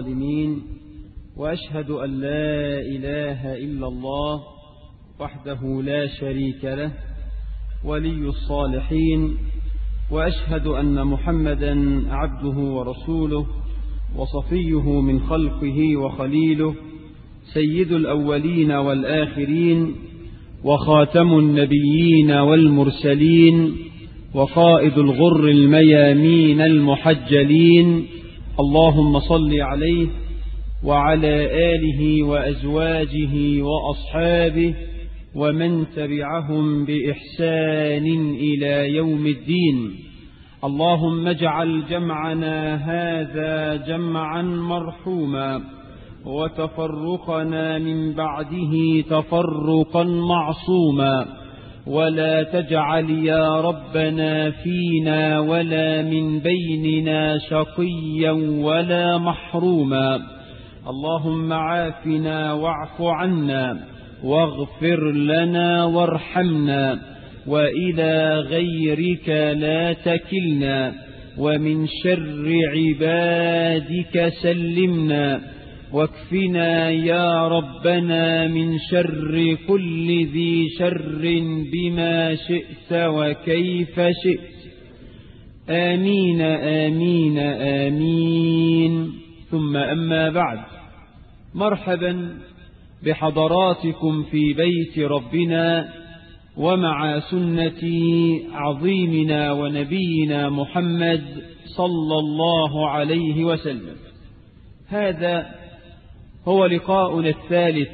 الظالمين وأشهد أن لا إله إلا الله وحده لا شريك له ولي الصالحين وأشهد أن محمدا عبده ورسوله وصفيه من خلقه وخليله سيد الأولين والآخرين وخاتم النبيين والمرسلين وقائد الغر الميامين المحجلين اللهم صل عليه وعلى آله وأزواجه وأصحابه ومن تبعهم بإحسان إلى يوم الدين اللهم اجعل جمعنا هذا جمعا مرحوما وتفرقنا من بعده تفرقا معصوما ولا تجعل يا ربنا فينا ولا من بيننا شقيا ولا محروما اللهم عافنا واعف عنا واغفر لنا وارحمنا وإلى غيرك لا تكلنا ومن شر عبادك سلمنا واكفنا يا ربنا من شر كل ذي شر بما شئت وكيف شئت آمين آمين آمين ثم أما بعد مرحبا بحضراتكم في بيت ربنا ومع سنة عظيمنا ونبينا محمد صلى الله عليه وسلم هذا هو لقاؤنا الثالث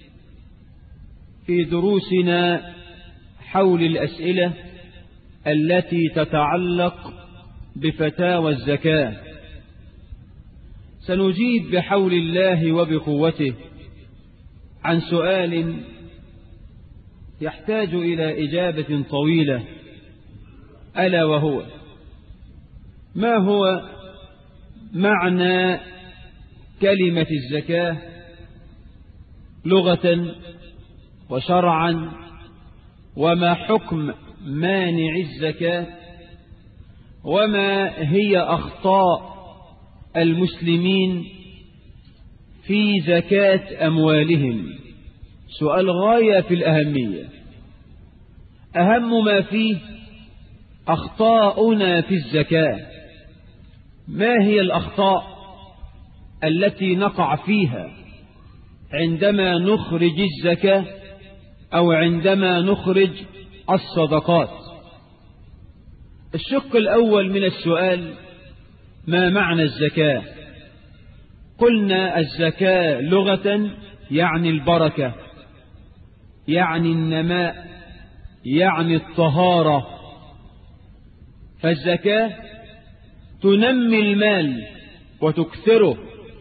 في دروسنا حول الأسئلة التي تتعلق بفتاوى الزكاة سنجيب بحول الله وبقوته عن سؤال يحتاج إلى إجابة طويلة ألا وهو ما هو معنى كلمة الزكاة لغة وشرعا وما حكم مانع الزكاة وما هي أخطاء المسلمين في زكاة أموالهم سؤال غاية في الأهمية أهم ما فيه أخطاؤنا في الزكاة ما هي الأخطاء التي نقع فيها عندما نخرج الزكاة أو عندما نخرج الصدقات الشق الأول من السؤال ما معنى الزكاة قلنا الزكاة لغة يعني البركة يعني النماء يعني الطهارة فالزكاة تنمي المال وتكثره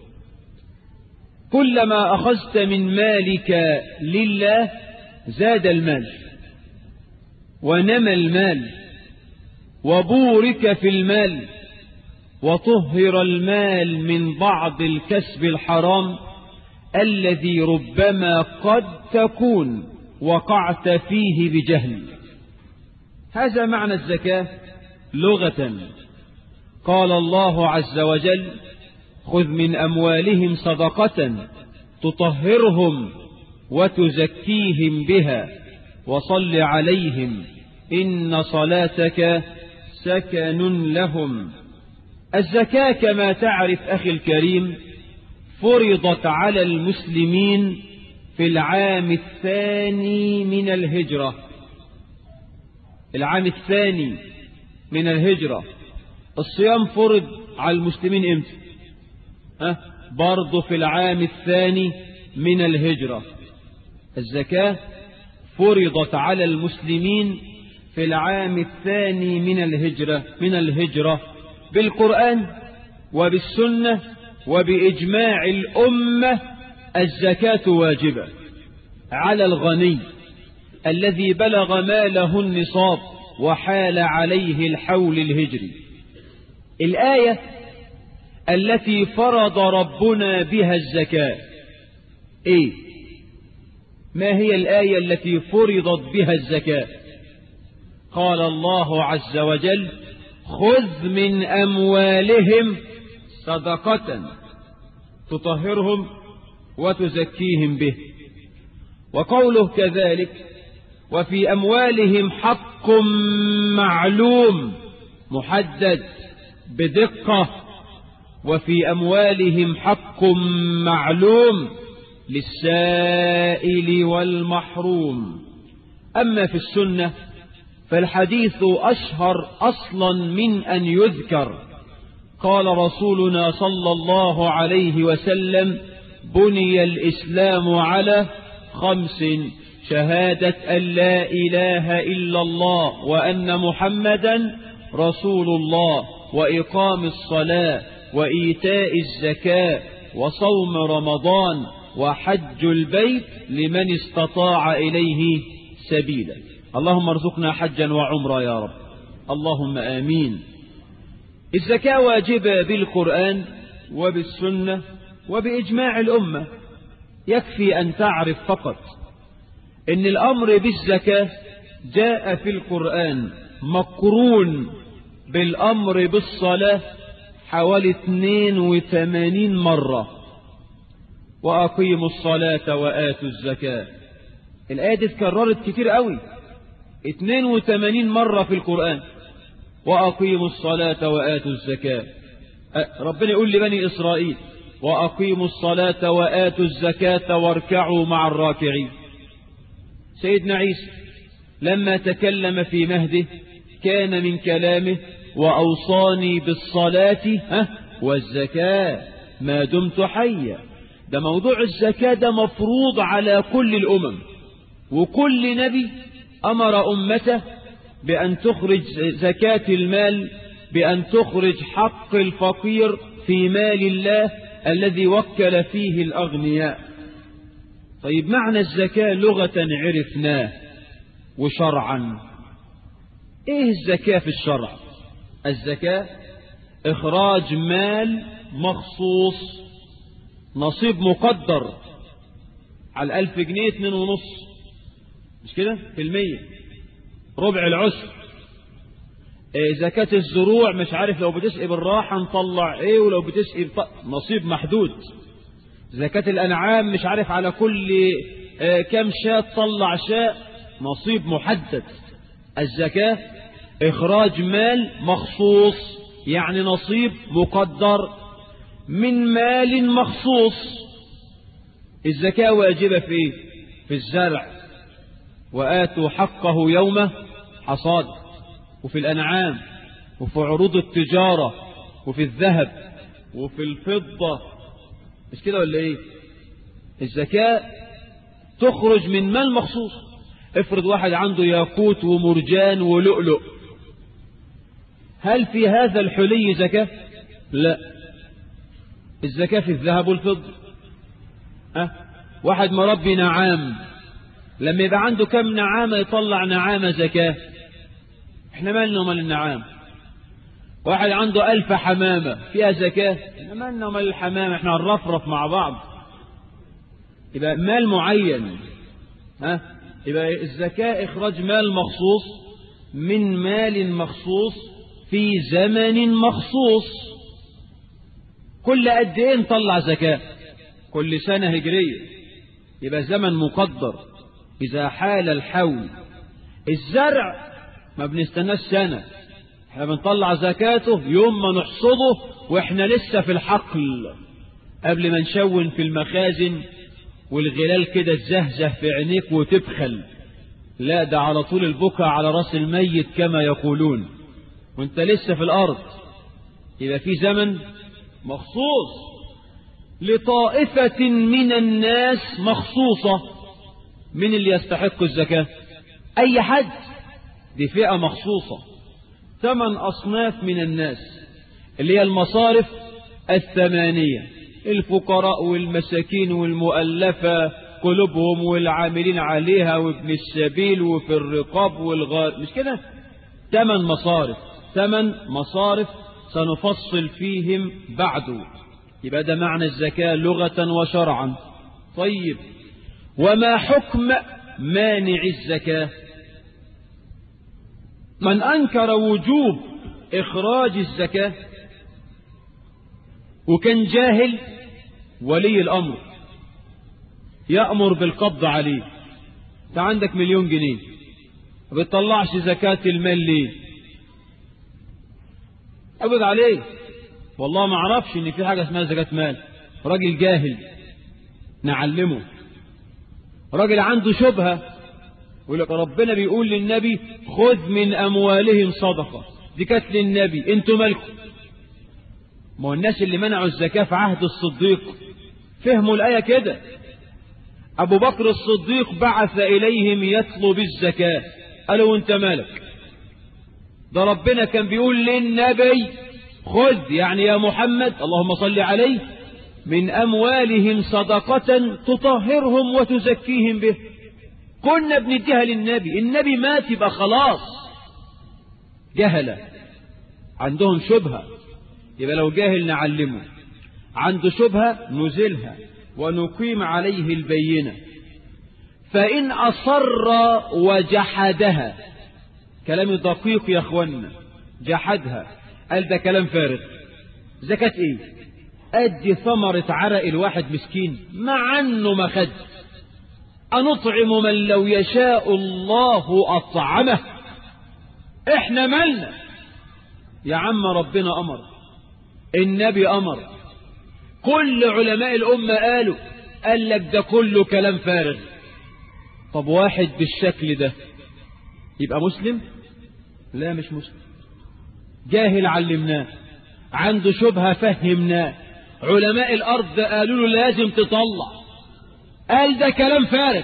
كلما أخذت من مالك لله زاد المال ونمى المال وبورك في المال وطهر المال من بعض الكسب الحرام الذي ربما قد تكون وقعت فيه بجهل هذا معنى الزكاة لغة قال الله عز وجل خذ من أموالهم صدقة تطهرهم وتزكيهم بها وصل عليهم إن صلاتك سكن لهم الزكاة كما تعرف أخي الكريم فرضت على المسلمين في العام الثاني من الهجرة العام الثاني من الهجرة الصيام فرض على المسلمين امتى ها برضه في العام الثاني من الهجرة الزكاة فرضت على المسلمين في العام الثاني من الهجرة من الهجرة بالقرآن وبالسنة وبإجماع الأمة الزكاة واجبة على الغني الذي بلغ ماله النصاب وحال عليه الحول الهجري الآية التي فرض ربنا بها الزكاة ايه ما هي الآية التي فرضت بها الزكاة قال الله عز وجل خذ من أموالهم صدقة تطهرهم وتزكيهم به وقوله كذلك وفي أموالهم حق معلوم محدد بدقة وفي أموالهم حق معلوم للسائل والمحروم أما في السنة فالحديث أشهر أصلا من أن يذكر قال رسولنا صلى الله عليه وسلم بني الإسلام على خمس شهادة أن لا إله إلا الله وأن محمدا رسول الله وإقام الصلاة وإيتاء الزكاة وصوم رمضان وحج البيت لمن استطاع إليه سبيلا اللهم ارزقنا حجا وعمرا يا رب اللهم آمين الزكاة واجبة بالقرآن وبالسنة وبإجماع الأمة يكفي أن تعرف فقط إن الأمر بالزكاة جاء في القرآن مقرون بالأمر بالصلاة حوالي 82 مرة وأقيموا الصلاة وآتوا الزكاة الآية دي اتكررت كتير قوي 82 مرة في القرآن وأقيموا الصلاة وآتوا الزكاة ربنا يقول لبني إسرائيل وأقيموا الصلاة وآتوا الزكاة واركعوا مع الراكعين سيدنا عيسى لما تكلم في مهده كان من كلامه وأوصاني بالصلاة والزكاة ما دمت حيا ده موضوع الزكاة ده مفروض على كل الأمم وكل نبي أمر أمته بأن تخرج زكاة المال بأن تخرج حق الفقير في مال الله الذي وكل فيه الأغنياء طيب معنى الزكاة لغة عرفناه وشرعا ايه الزكاة في الشرع الزكاة اخراج مال مخصوص نصيب مقدر على الالف جنيه اتنين ونص مش كده في المية ربع العشر إيه زكاة الزروع مش عارف لو بتسقي بالراحة نطلع ايه ولو بتسقي بط... نصيب محدود زكاة الأنعام مش عارف على كل اه كم شاة تطلع شاء نصيب محدد الزكاة إخراج مال مخصوص يعني نصيب مقدر من مال مخصوص الزكاة واجبة في إيه؟ في الزرع وآتوا حقه يوم حصاد وفي الأنعام وفي عروض التجارة وفي الذهب وفي الفضة مش كده ولا ايه الزكاة تخرج من مال مخصوص افرض واحد عنده ياقوت ومرجان ولؤلؤ هل في هذا الحلي زكاة لا الزكاة في الذهب والفضة أه؟ واحد مربي نعام لما يبقى عنده كم نعامة يطلع نعامة زكاة احنا مالنا ومال النعام واحد عنده ألف حمامة فيها زكاة احنا مالنا ومال الحمامة احنا هنرفرف مع بعض يبقى مال معين ها يبقى الزكاة إخراج مال مخصوص من مال مخصوص في زمن مخصوص كل قد ايه نطلع زكاة كل سنة هجرية يبقى زمن مقدر إذا حال الحول الزرع ما بنستناش سنة احنا بنطلع زكاته يوم ما نحصده واحنا لسه في الحقل قبل ما نشون في المخازن والغلال كده تزهزه في عينيك وتبخل لا ده على طول البكاء على راس الميت كما يقولون وانت لسه في الارض يبقى في زمن مخصوص لطائفة من الناس مخصوصة من اللي يستحق الزكاة أي حد دي فئة مخصوصة ثمان أصناف من الناس اللي هي المصارف الثمانية الفقراء والمساكين والمؤلفة قلوبهم والعاملين عليها وابن السبيل وفي الرقاب والغار مش كده ثمان مصارف ثمان مصارف سنفصل فيهم بعد يبقى ده معنى الزكاة لغة وشرعا طيب وما حكم مانع الزكاة من أنكر وجوب إخراج الزكاة وكان جاهل ولي الأمر يأمر بالقبض عليه انت عندك مليون جنيه ما بتطلعش زكاة المال ليه قبض عليه والله ما اعرفش ان في حاجة اسمها زكاة مال راجل جاهل نعلمه راجل عنده شبهة يقول لك ربنا بيقول للنبي خذ من أموالهم صدقة دي كانت للنبي انتوا مالكم ما هو الناس اللي منعوا الزكاة في عهد الصديق فهموا الآية كده أبو بكر الصديق بعث إليهم يطلب الزكاة قالوا انت مالك ده ربنا كان بيقول للنبي خذ يعني يا محمد اللهم صل عليه من أموالهم صدقة تطهرهم وتزكيهم به كنا بنديها للنبي النبي مات يبقى خلاص جهلة عندهم شبهة يبقى لو جاهل نعلمه عنده شبهة نزلها ونقيم عليه البينة فإن أصر وجحدها كلام دقيق يا أخوانا جحدها قال ده كلام فارغ زكاة ايه ادي ثمرة عرق الواحد مسكين مع انه ما خد أنطعم من لو يشاء الله أطعمه احنا مالنا يا عم ربنا أمر النبي أمر كل علماء الأمة قالوا قال لك ده كله كلام فارغ طب واحد بالشكل ده يبقى مسلم لا مش مسلم جاهل علمناه عنده شبهة فهمناه علماء الأرض قالوا له لازم تطلع قال ده كلام فارغ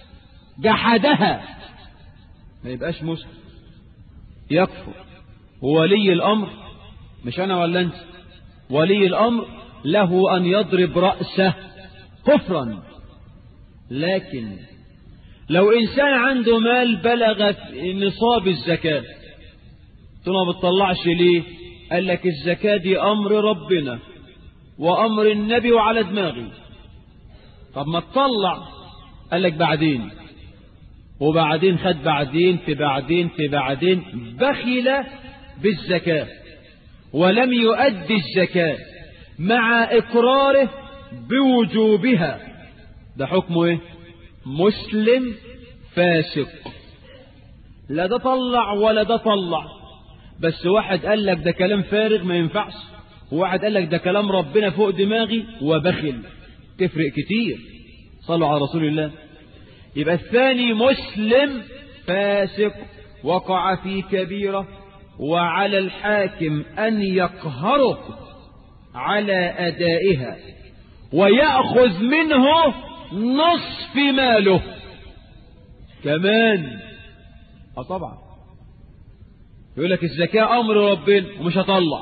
جحدها ما يبقاش مسلم يكفر وولي الأمر مش أنا ولا أنت ولي الأمر له أن يضرب رأسه كفرا لكن لو إنسان عنده مال بلغ نصاب الزكاة قلت له ما بتطلعش ليه قال لك الزكاة دي أمر ربنا وأمر النبي وعلى دماغي طب ما تطلع قال لك بعدين وبعدين خد بعدين في بعدين في بعدين بخل بالزكاة ولم يؤدي الزكاة مع إقراره بوجوبها ده حكمه ايه مسلم فاسق لا ده طلع ولا ده طلع بس واحد قال لك ده كلام فارغ ما ينفعش وواحد قال لك ده كلام ربنا فوق دماغي وبخل تفرق كتير صلوا على رسول الله يبقى الثاني مسلم فاسق وقع في كبيرة وعلى الحاكم أن يقهره على أدائها ويأخذ منه نصف ماله كمان اه طبعا يقول لك الزكاة أمر ربنا ومش هطلع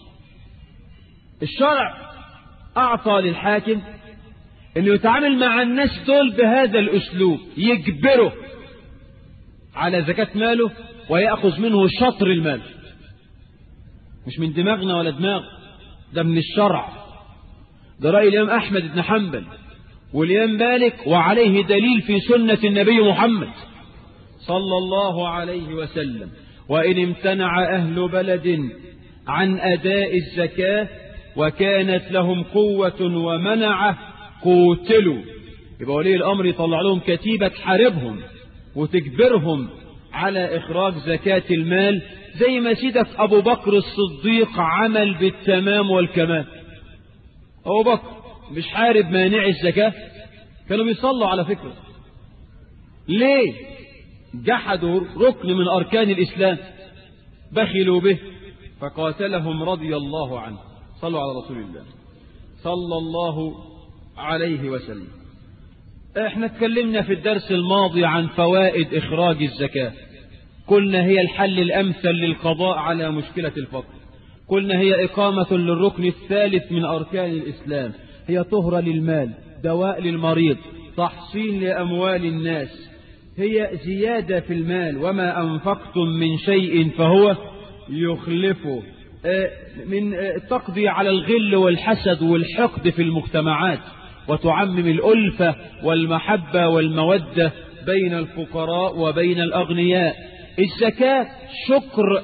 الشرع أعطى للحاكم أنه يتعامل مع الناس دول بهذا الأسلوب يجبره على زكاة ماله ويأخذ منه شطر المال مش من دماغنا ولا دماغ ده من الشرع ده رأي الإمام أحمد بن حنبل والإمام مالك وعليه دليل في سنة النبي محمد صلى الله عليه وسلم وإن امتنع أهل بلد عن أداء الزكاة وكانت لهم قوة ومنعة قوتلوا يبقى ولي الأمر يطلع لهم كتيبة تحاربهم وتجبرهم على إخراج زكاة المال زي ما سيدك أبو بكر الصديق عمل بالتمام والكمال أبو بكر مش حارب مانع الزكاة كانوا بيصلوا على فكرة ليه جحدوا ركن من أركان الإسلام بخلوا به فقاتلهم رضي الله عنه صلوا على رسول الله صلى الله عليه وسلم احنا اتكلمنا في الدرس الماضي عن فوائد إخراج الزكاة قلنا هي الحل الأمثل للقضاء على مشكلة الفقر قلنا هي إقامة للركن الثالث من أركان الإسلام هي طهرة للمال دواء للمريض تحصين لأموال الناس هي زيادة في المال وما أنفقتم من شيء فهو يخلفه من تقضي على الغل والحسد والحقد في المجتمعات وتعمم الألفة والمحبة والمودة بين الفقراء وبين الأغنياء الزكاة شكر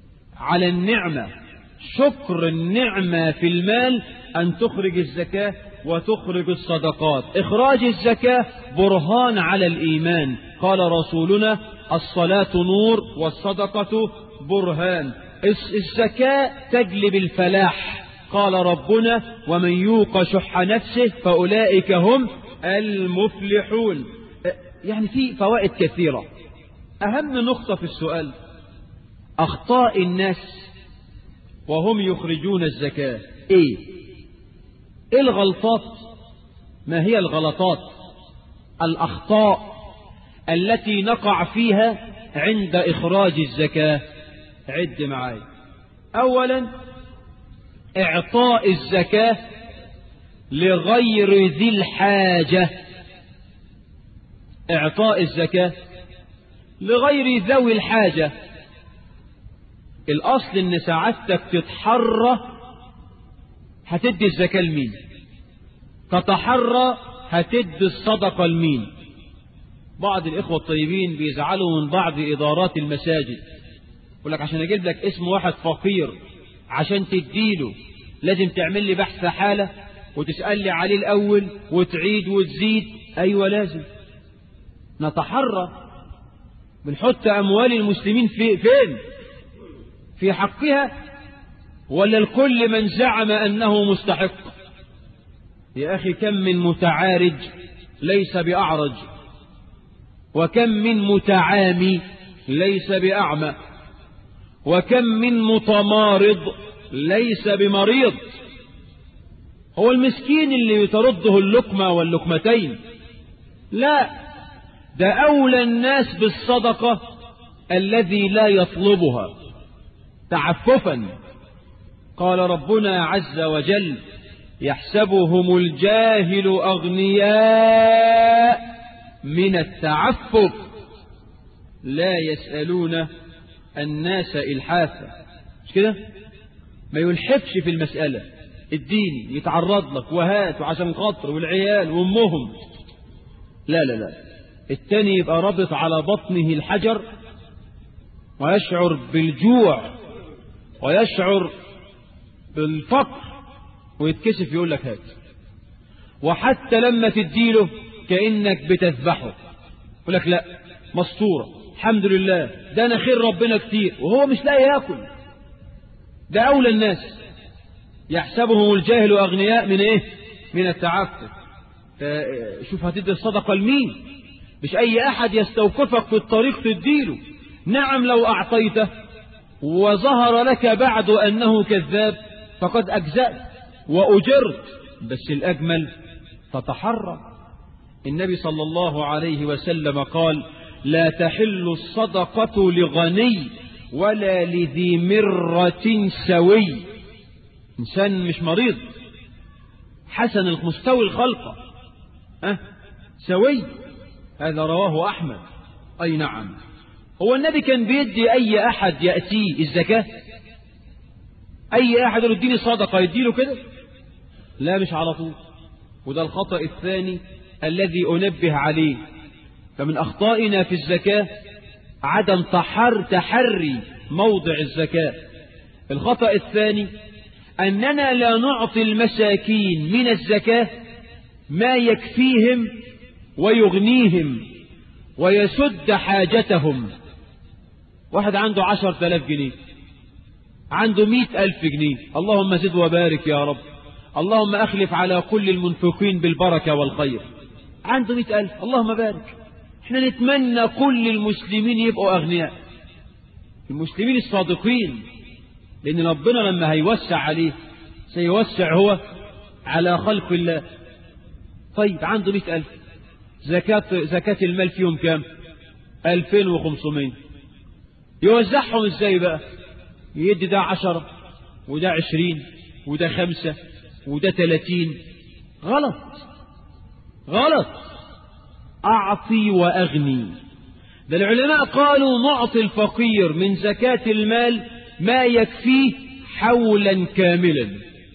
على النعمة شكر النعمة في المال أن تخرج الزكاة وتخرج الصدقات إخراج الزكاة برهان على الإيمان قال رسولنا الصلاة نور والصدقة برهان الزكاة تجلب الفلاح قال ربنا ومن يوق شح نفسه فأولئك هم المفلحون يعني في فوائد كثيرة أهم نقطة في السؤال أخطاء الناس وهم يخرجون الزكاة إيه إيه الغلطات ما هي الغلطات الأخطاء التي نقع فيها عند إخراج الزكاة عد معاي أولا إعطاء الزكاة لغير ذي الحاجة إعطاء الزكاة لغير ذوي الحاجة الأصل إن سعادتك تتحرى هتدي الزكاة لمين تتحرى هتدي الصدقة لمين بعض الإخوة الطيبين بيزعلوا من بعض إدارات المساجد يقول لك عشان أجيب لك اسم واحد فقير عشان تديله لازم تعمل لي بحث حالة وتسأل لي عليه الأول وتعيد وتزيد أيوة لازم نتحرى بنحط أموال المسلمين في فين في حقها ولا الكل من زعم أنه مستحق يا أخي كم من متعارج ليس بأعرج وكم من متعامي ليس بأعمى وكم من متمارض ليس بمريض هو المسكين اللي ترده اللقمة واللقمتين لا ده أولى الناس بالصدقة الذي لا يطلبها تعففا قال ربنا عز وجل يحسبهم الجاهل أغنياء من التعفف لا يسألون الناس إلحافا مش كده ما يلحفش في المسألة الدين يتعرض لك وهات وعشان خاطر والعيال وامهم لا لا لا التاني يبقى رابط على بطنه الحجر ويشعر بالجوع ويشعر بالفقر ويتكسف يقول لك هات وحتى لما تديله كأنك بتذبحه يقول لك لا مسطورة الحمد لله ده أنا خير ربنا كتير وهو مش لاقي ياكل ده أولى الناس يحسبهم الجاهل أغنياء من إيه من التعفف شوف هتدي الصدقة لمين مش أي أحد يستوقفك في الطريق تديله نعم لو أعطيته وظهر لك بعد أنه كذاب فقد أجزأت وأجرت بس الأجمل تتحرى النبي صلى الله عليه وسلم قال لا تحل الصدقة لغني ولا لذي مرة سوي إنسان مش مريض حسن المستوي الخلقة أه؟ سوي هذا رواه أحمد أي نعم هو النبي كان بيدي أي أحد يأتيه الزكاة أي أحد يديني صدقة يديله كده لا مش على طول وده الخطأ الثاني الذي أنبه عليه فمن أخطائنا في الزكاة عدم تحر تحري موضع الزكاة الخطأ الثاني أننا لا نعطي المساكين من الزكاة ما يكفيهم ويغنيهم ويسد حاجتهم واحد عنده عشر تلاف جنيه عنده مئة ألف جنيه اللهم زد وبارك يا رب اللهم أخلف على كل المنفقين بالبركة والخير عنده مئة ألف اللهم بارك احنا نتمنى كل المسلمين يبقوا أغنياء المسلمين الصادقين لأن ربنا لما هيوسع عليه سيوسع هو على خلق الله طيب عنده مئة ألف زكاة, زكاة المال فيهم كام ألفين وخمسمائة يوزعهم ازاي بقى يدي ده عشرة وده عشرين وده خمسة وده ثلاثين غلط غلط أعطي وأغني ده العلماء قالوا نعطي الفقير من زكاة المال ما يكفيه حولا كاملا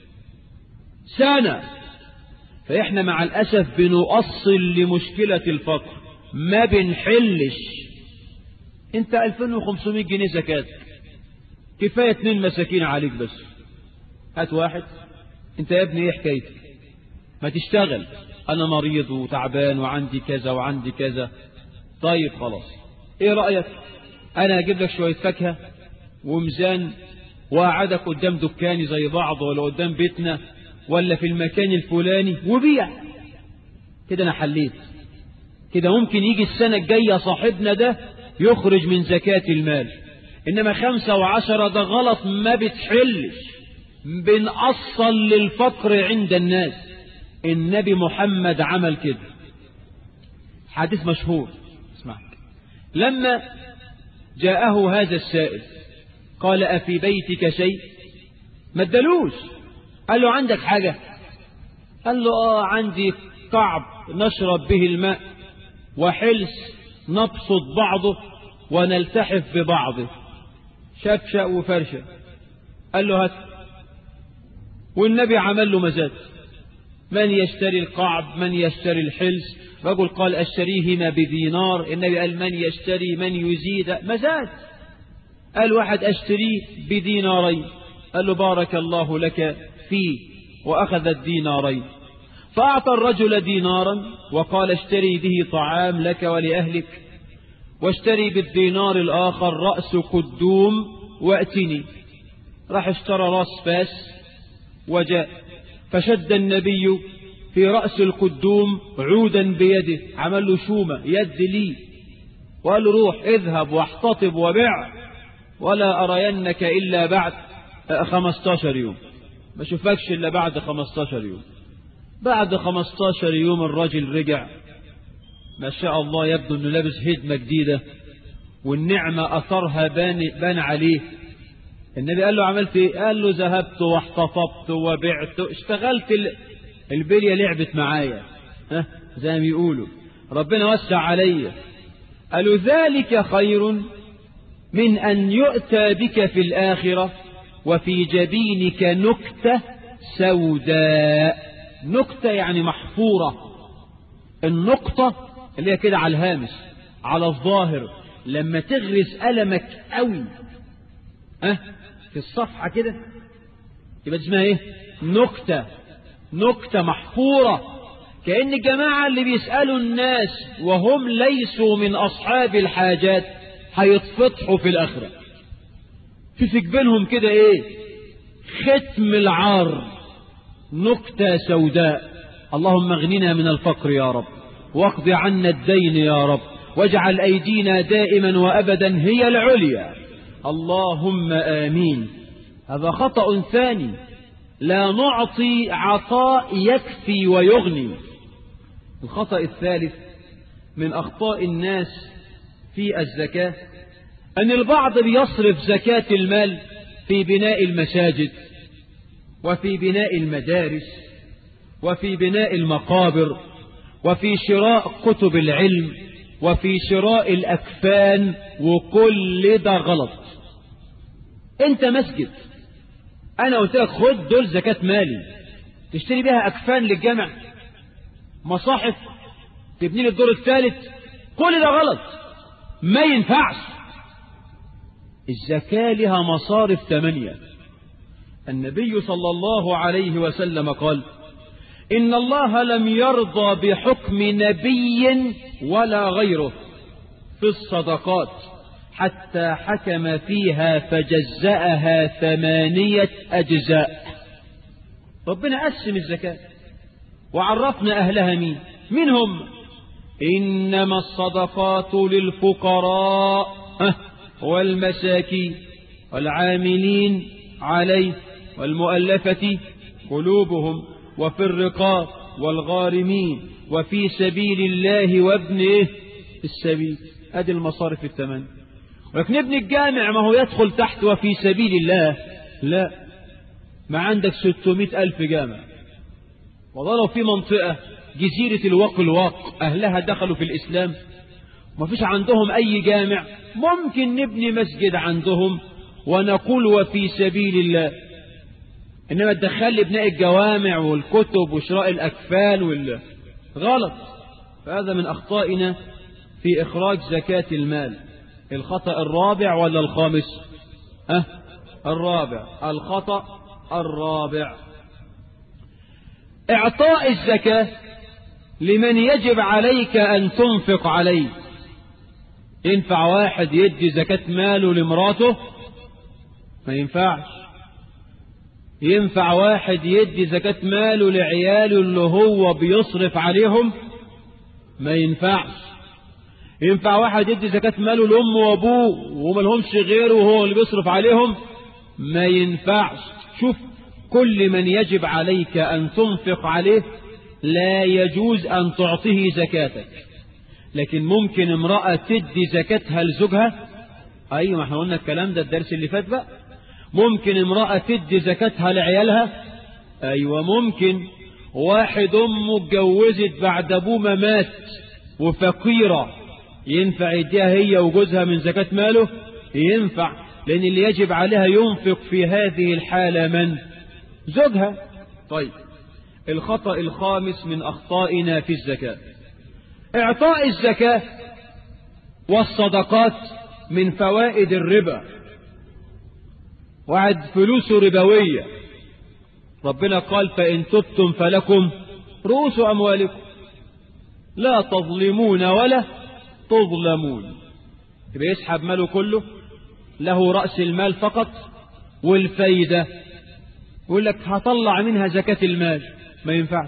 سنة فإحنا مع الأسف بنؤصل لمشكلة الفقر ما بنحلش انت 2500 جنيه زكاة كفاية اتنين مساكين عليك بس هات واحد انت يا ابني ايه حكايتك ما تشتغل أنا مريض وتعبان وعندي كذا وعندي كذا طيب خلاص إيه رأيك أنا أجيب لك شوية فاكهة وميزان وأقعدك قدام دكاني زي بعض ولا قدام بيتنا ولا في المكان الفلاني وبيع كده أنا حليت كده ممكن يجي السنة الجاية صاحبنا ده يخرج من زكاة المال إنما خمسة وعشرة ده غلط ما بتحلش بنأصل للفقر عند الناس النبي محمد عمل كده حديث مشهور اسمع لما جاءه هذا السائل قال أفي بيتك شيء ما ادالوش قال له عندك حاجة قال له آه عندي قعب نشرب به الماء وحلس نبسط بعضه ونلتحف ببعضه شفشأ وفرشة قال له هات والنبي عمل له مزاد من يشتري القعب من يشتري الحلس رجل قال أشتريهما بدينار النبي قال من يشتري من يزيد مزاد قال واحد أشتريه بدينارين قال له بارك الله لك فيه وأخذ الدينارين فأعطى الرجل دينارا وقال اشتري به طعام لك ولأهلك واشتري بالدينار الآخر رأس قدوم وأتني راح اشترى راس فاس وجاء فشد النبي في رأس القدوم عودا بيده عمل له شومة يد لي وقال له روح اذهب واحتطب وبع ولا أرينك إلا بعد خمستاشر يوم ما شوفكش إلا بعد خمستاشر يوم بعد خمستاشر يوم الرجل رجع ما شاء الله يبدو أنه لابس هدمة جديدة والنعمة أثرها بان, بان عليه النبي قال له عملت ايه قال له ذهبت واحتطبت وبعت اشتغلت البلية لعبت معايا ها زي ما يقولوا ربنا وسع علي قالوا ذلك خير من أن يؤتى بك في الآخرة وفي جبينك نكتة سوداء نكتة يعني محفورة النقطة اللي هي كده على الهامش على الظاهر لما تغرس ألمك قوي أه في الصفحة كده يبقى اسمها ايه نكتة نكتة محفورة كأن الجماعة اللي بيسألوا الناس وهم ليسوا من أصحاب الحاجات هيتفتحوا في الآخرة في في جبينهم كده ايه ختم العار نكتة سوداء اللهم اغننا من الفقر يا رب واقض عنا الدين يا رب واجعل أيدينا دائما وأبدا هي العليا اللهم آمين هذا خطأ ثاني لا نعطي عطاء يكفي ويغني الخطأ الثالث من أخطاء الناس في الزكاة أن البعض بيصرف زكاة المال في بناء المساجد وفي بناء المدارس وفي بناء المقابر وفي شراء كتب العلم وفي شراء الأكفان وكل ده غلط انت مسجد انا قلت لك خد دول زكاة مالي تشتري بها اكفان للجامع مصاحف تبني لي الدور الثالث كل ده غلط ما ينفعش الزكاة لها مصارف ثمانية النبي صلى الله عليه وسلم قال إن الله لم يرضى بحكم نبي ولا غيره في الصدقات حتى حكم فيها فجزأها ثمانية أجزاء ربنا قسم الزكاة وعرفنا أهلها مين منهم إنما الصدقات للفقراء والمساكين والعاملين عليه والمؤلفة قلوبهم وفي الرقاب والغارمين وفي سبيل الله وابنه السبيل ادي المصارف الثمان ولكن ابن الجامع ما هو يدخل تحت وفي سبيل الله لا ما عندك ستمائة ألف جامع والله لو في منطقة جزيرة الواق الواق أهلها دخلوا في الإسلام ما فيش عندهم أي جامع ممكن نبني مسجد عندهم ونقول وفي سبيل الله إنما تدخل لي بناء الجوامع والكتب وشراء الأكفان وال... غلط فهذا من أخطائنا في إخراج زكاة المال الخطأ الرابع ولا الخامس أه الرابع الخطأ الرابع إعطاء الزكاة لمن يجب عليك أن تنفق عليه ينفع واحد يدي زكاة ماله لمراته ما ينفعش ينفع واحد يدي زكاة ماله لعياله اللي هو بيصرف عليهم ما ينفعش ينفع واحد يدي زكاة ماله لأمه وأبوه وما لهمش غيره وهو اللي بيصرف عليهم ما ينفعش شوف كل من يجب عليك أن تنفق عليه لا يجوز أن تعطيه زكاتك لكن ممكن امرأة تدي زكاتها لزوجها أيوة ما احنا قلنا الكلام ده الدرس اللي فات بقى ممكن امرأة تدي زكاتها لعيالها أيوة ممكن واحد أمه اتجوزت بعد أبوه ما مات وفقيرة ينفع يديها هي وجوزها من زكاة ماله ينفع لأن اللي يجب عليها ينفق في هذه الحالة من زوجها طيب الخطأ الخامس من أخطائنا في الزكاة إعطاء الزكاة والصدقات من فوائد الربا وعد فلوسه ربوية ربنا قال فإن تبتم فلكم رؤوس أموالكم لا تظلمون ولا تظلمون يبقى يسحب ماله كله له رأس المال فقط والفايدة يقول لك هطلع منها زكاة المال ما ينفعش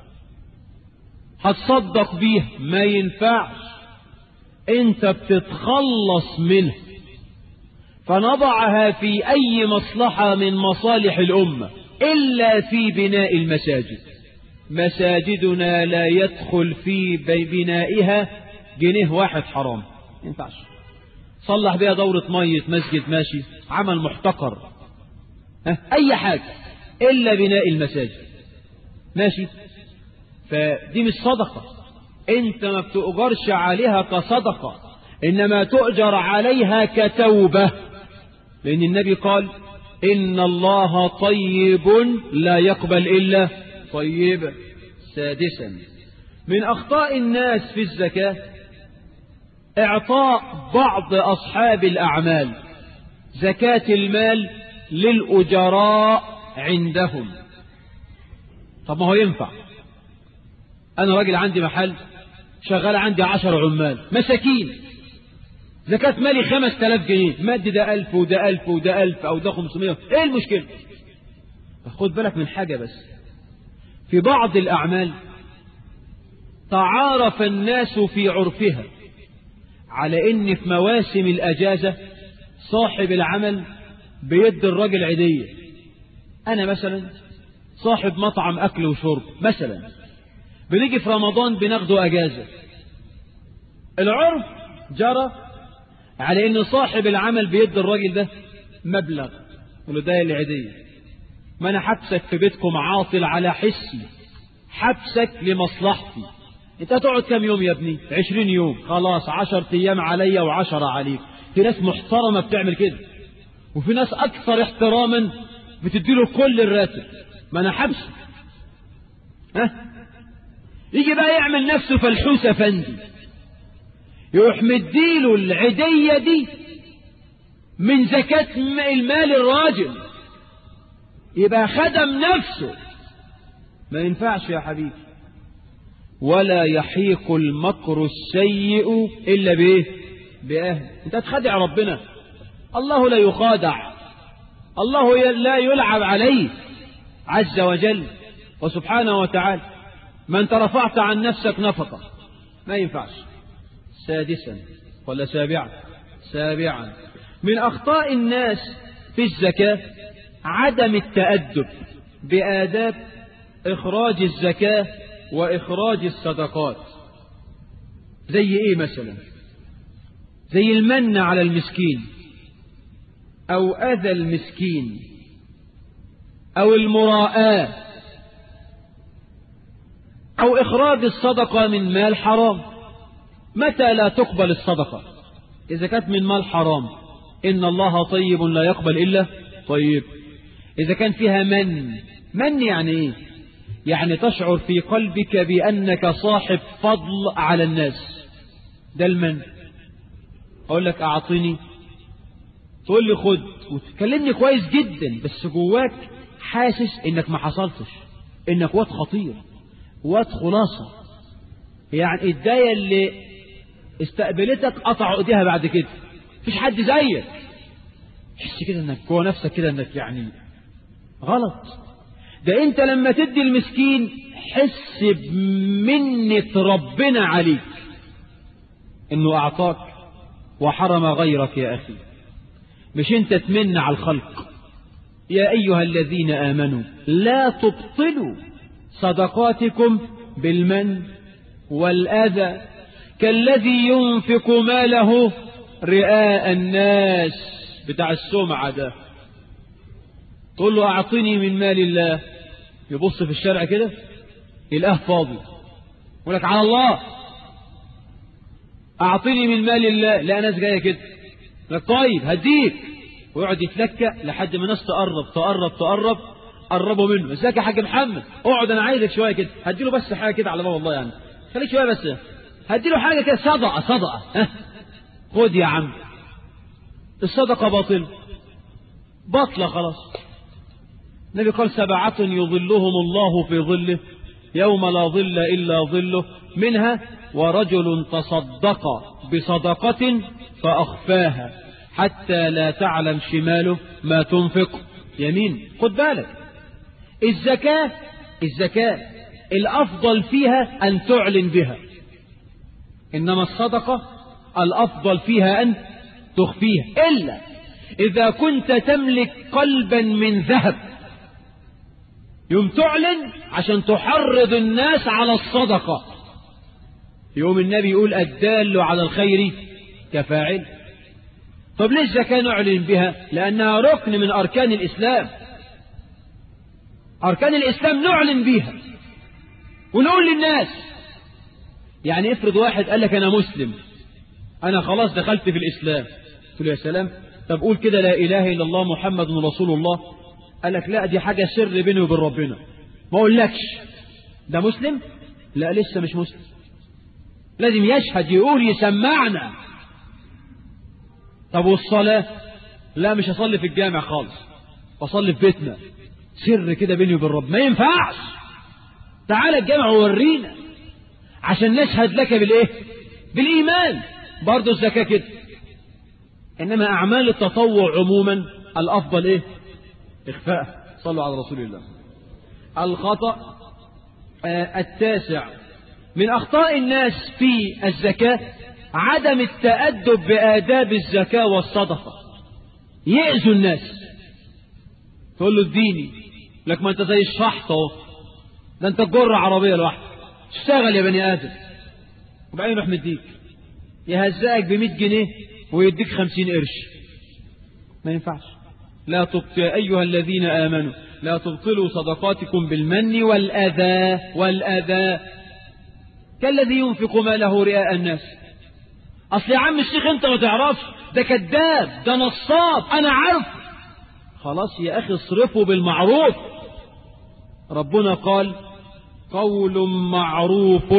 هتصدق بيها ما ينفعش انت بتتخلص منها فنضعها في أي مصلحة من مصالح الأمة إلا في بناء المساجد مساجدنا لا يدخل في بنائها جنيه واحد حرام ينفعش صلح بها دورة مية مسجد ماشي عمل محتقر أي حاجة إلا بناء المساجد ماشي فدي مش صدقة انت ما بتؤجرش عليها كصدقة انما تؤجر عليها كتوبة لان النبي قال ان الله طيب لا يقبل الا طيبا سادسا من اخطاء الناس في الزكاة اعطاء بعض اصحاب الاعمال زكاة المال للاجراء عندهم طب ما هو ينفع أنا راجل عندي محل شغال عندي عشر عمال مساكين زكاة مالي خمس تلاف جنيه مد ده ألف وده ألف وده ألف أو ده خمسمائة إيه المشكلة خد بالك من حاجة بس في بعض الأعمال تعارف الناس في عرفها على إن في مواسم الأجازة صاحب العمل بيد الراجل عيدية أنا مثلا صاحب مطعم أكل وشرب مثلا بنيجي في رمضان بناخده أجازة العرف جرى على إن صاحب العمل بيد الراجل ده مبلغ له ده العيدية ما أنا حبسك في بيتكم عاطل على حسي حبسك لمصلحتي انت هتقعد كام يوم يا ابني عشرين يوم خلاص عشر ايام عليا وعشرة عليك في ناس محترمة بتعمل كده وفي ناس اكثر احتراما بتديله كل الراتب ما انا حبس ها يجي بقى يعمل نفسه فلحوس افندي يروح مديله العدية دي من زكاة المال الراجل يبقى خدم نفسه ما ينفعش يا حبيبي ولا يحيق المكر السيء إلا بإيه بأهل أنت تخدع ربنا الله لا يخادع الله لا يلعب عليه عز وجل وسبحانه وتعالى ما أنت رفعت عن نفسك نفقة ما ينفعش سادسا ولا سابعا سابعا من أخطاء الناس في الزكاة عدم التأدب بآداب إخراج الزكاة وإخراج الصدقات زي إيه مثلا زي المن على المسكين أو أذى المسكين أو المراءة أو إخراج الصدقة من مال حرام متى لا تقبل الصدقة إذا كانت من مال حرام إن الله طيب لا يقبل إلا طيب إذا كان فيها من من يعني إيه يعني تشعر في قلبك بأنك صاحب فضل على الناس ده المن أقول لك أعطيني تقول لي خد وتكلمني كويس جدا بس جواك حاسس إنك ما حصلتش انك واد خطير واد خلاصة يعني الداية اللي استقبلتك قطعوا ايديها بعد كده مفيش حد زيك تحس كده انك جوه نفسك كده انك يعني غلط ده انت لما تدي المسكين حس بمنة ربنا عليك انه اعطاك وحرم غيرك يا اخي مش انت تمن على الخلق يا ايها الذين امنوا لا تبطلوا صدقاتكم بالمن والاذى كالذي ينفق ماله رئاء الناس بتاع السمعة ده تقول له أعطني من مال الله يبص في الشارع كده يلقاه فاضي يقول لك على الله أعطني من مال الله لا ناس جاية كده لك طيب هديك ويقعد يتلكى لحد ما ناس تقرب تقرب تقرب قربوا منه ازيك يا حاج محمد اقعد انا عايزك شويه كده هديله بس حاجه كده على باب الله يعني خليك شويه بس هديله حاجه كده صدقه صدقه ها خد يا عم الصدقه باطله باطله خلاص النبي قال سبعة يظلهم الله في ظله يوم لا ظل إلا ظله منها ورجل تصدق بصدقة فأخفاها حتى لا تعلم شماله ما تنفق يمين خد بالك الزكاة الزكاة الأفضل فيها أن تعلن بها إنما الصدقة الأفضل فيها أن تخفيها إلا إذا كنت تملك قلبا من ذهب يوم تعلن عشان تحرض الناس على الصدقة يوم النبي يقول الدال على الخير كفاعل طب ليش الزكاة نعلن بها لأنها ركن من أركان الإسلام أركان الإسلام نعلن بها ونقول للناس يعني افرض واحد قال لك أنا مسلم أنا خلاص دخلت في الإسلام قلت له يا سلام طب قول كده لا إله إلا الله محمد رسول الله قال لك لا دي حاجة سر بيني وبين ربنا ما أقولكش ده مسلم لا لسه مش مسلم لازم يشهد يقول يسمعنا طب والصلاة لا مش هصلي في الجامع خالص بصلي في بيتنا سر كده بيني وبين رب ما ينفعش تعال الجامع وورينا عشان نشهد لك بالايه بالايمان برضه الزكاه كده انما اعمال التطوع عموما الافضل ايه اخفاء صلوا على رسول الله الخطا آه التاسع من اخطاء الناس في الزكاه عدم التادب باداب الزكاه والصدقه يأذوا الناس تقول له اديني لك ما انت زي الشحط اهو ده انت تجر عربيه لوحدك اشتغل يا بني ادم وبعدين يروح مديك يهزقك ب 100 جنيه ويديك 50 قرش ما ينفعش لا تبطل ايها الذين امنوا لا تبطلوا صدقاتكم بالمن والاذى والاذى كالذي ينفق ماله رئاء الناس اصل يا عم الشيخ انت ما تعرفش ده كذاب ده نصاب انا عارف خلاص يا اخي اصرفه بالمعروف ربنا قال قول معروف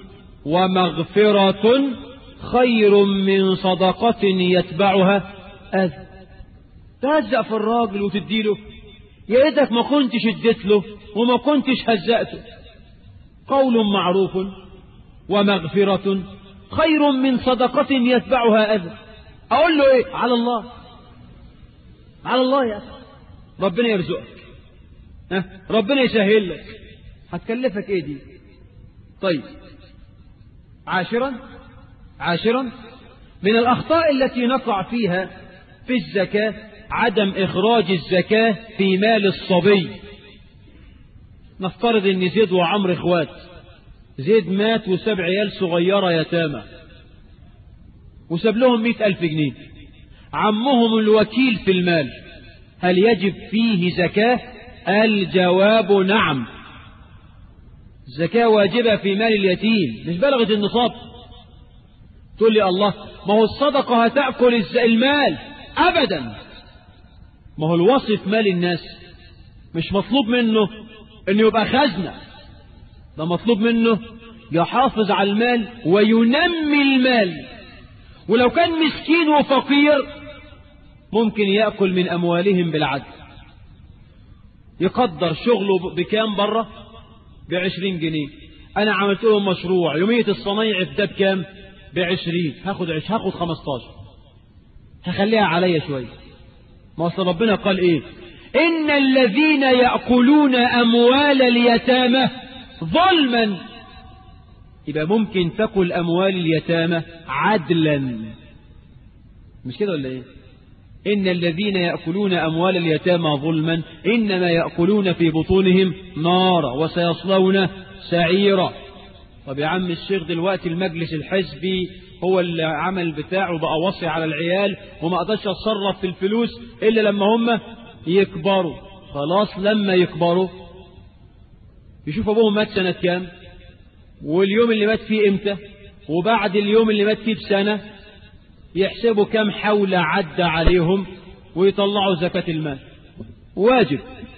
ومغفرة خير من صدقة يتبعها أذى تهزأ في الراجل وتديله يا ريتك ما كنتش اديت له وما كنتش هزأته قول معروف ومغفرة خير من صدقة يتبعها أذى أقول له إيه على الله على الله يا أخي ربنا يرزقك ها ربنا يسهل لك هتكلفك ايه دي طيب عاشرا عاشرا من الأخطاء التي نقع فيها في الزكاة عدم إخراج الزكاة في مال الصبي نفترض ان زيد وعمر اخوات زيد مات وساب عيال صغيرة يتامى وساب لهم مئة ألف جنيه عمهم الوكيل في المال هل يجب فيه زكاة الجواب نعم الزكاة واجبة في مال اليتيم مش بلغت النصاب تقول لي الله ما هو الصدقة هتأكل المال أبدا ما هو الوصف مال الناس مش مطلوب منه انه يبقى خزنة ده مطلوب منه يحافظ على المال وينمي المال ولو كان مسكين وفقير ممكن يأكل من أموالهم بالعدل يقدر شغله بكام بره بعشرين جنيه أنا عملت لهم مشروع يومية الصنايع في ده بكام بعشرين هاخد عش هاخد خمستاشر هخليها عليا شوية ما أصل ربنا قال إيه إن الذين يأكلون أموال اليتامى ظلما يبقى ممكن تأكل أموال اليتامى عدلا مش كده ولا إيه إن الذين يأكلون أموال اليتامى ظلما إنما يأكلون في بطونهم نارا وسيصلون سعيرا طب يا عم الشيخ دلوقتي المجلس الحزبي هو اللي عمل بتاعه بقى وصي على العيال وما قدرش يتصرف في الفلوس إلا لما هم يكبروا خلاص لما يكبروا يشوف أبوهم مات سنة كام واليوم اللي مات فيه إمتى وبعد اليوم اللي مات فيه بسنة يحسبوا كم حول عدى عليهم ويطلعوا زكاة المال واجب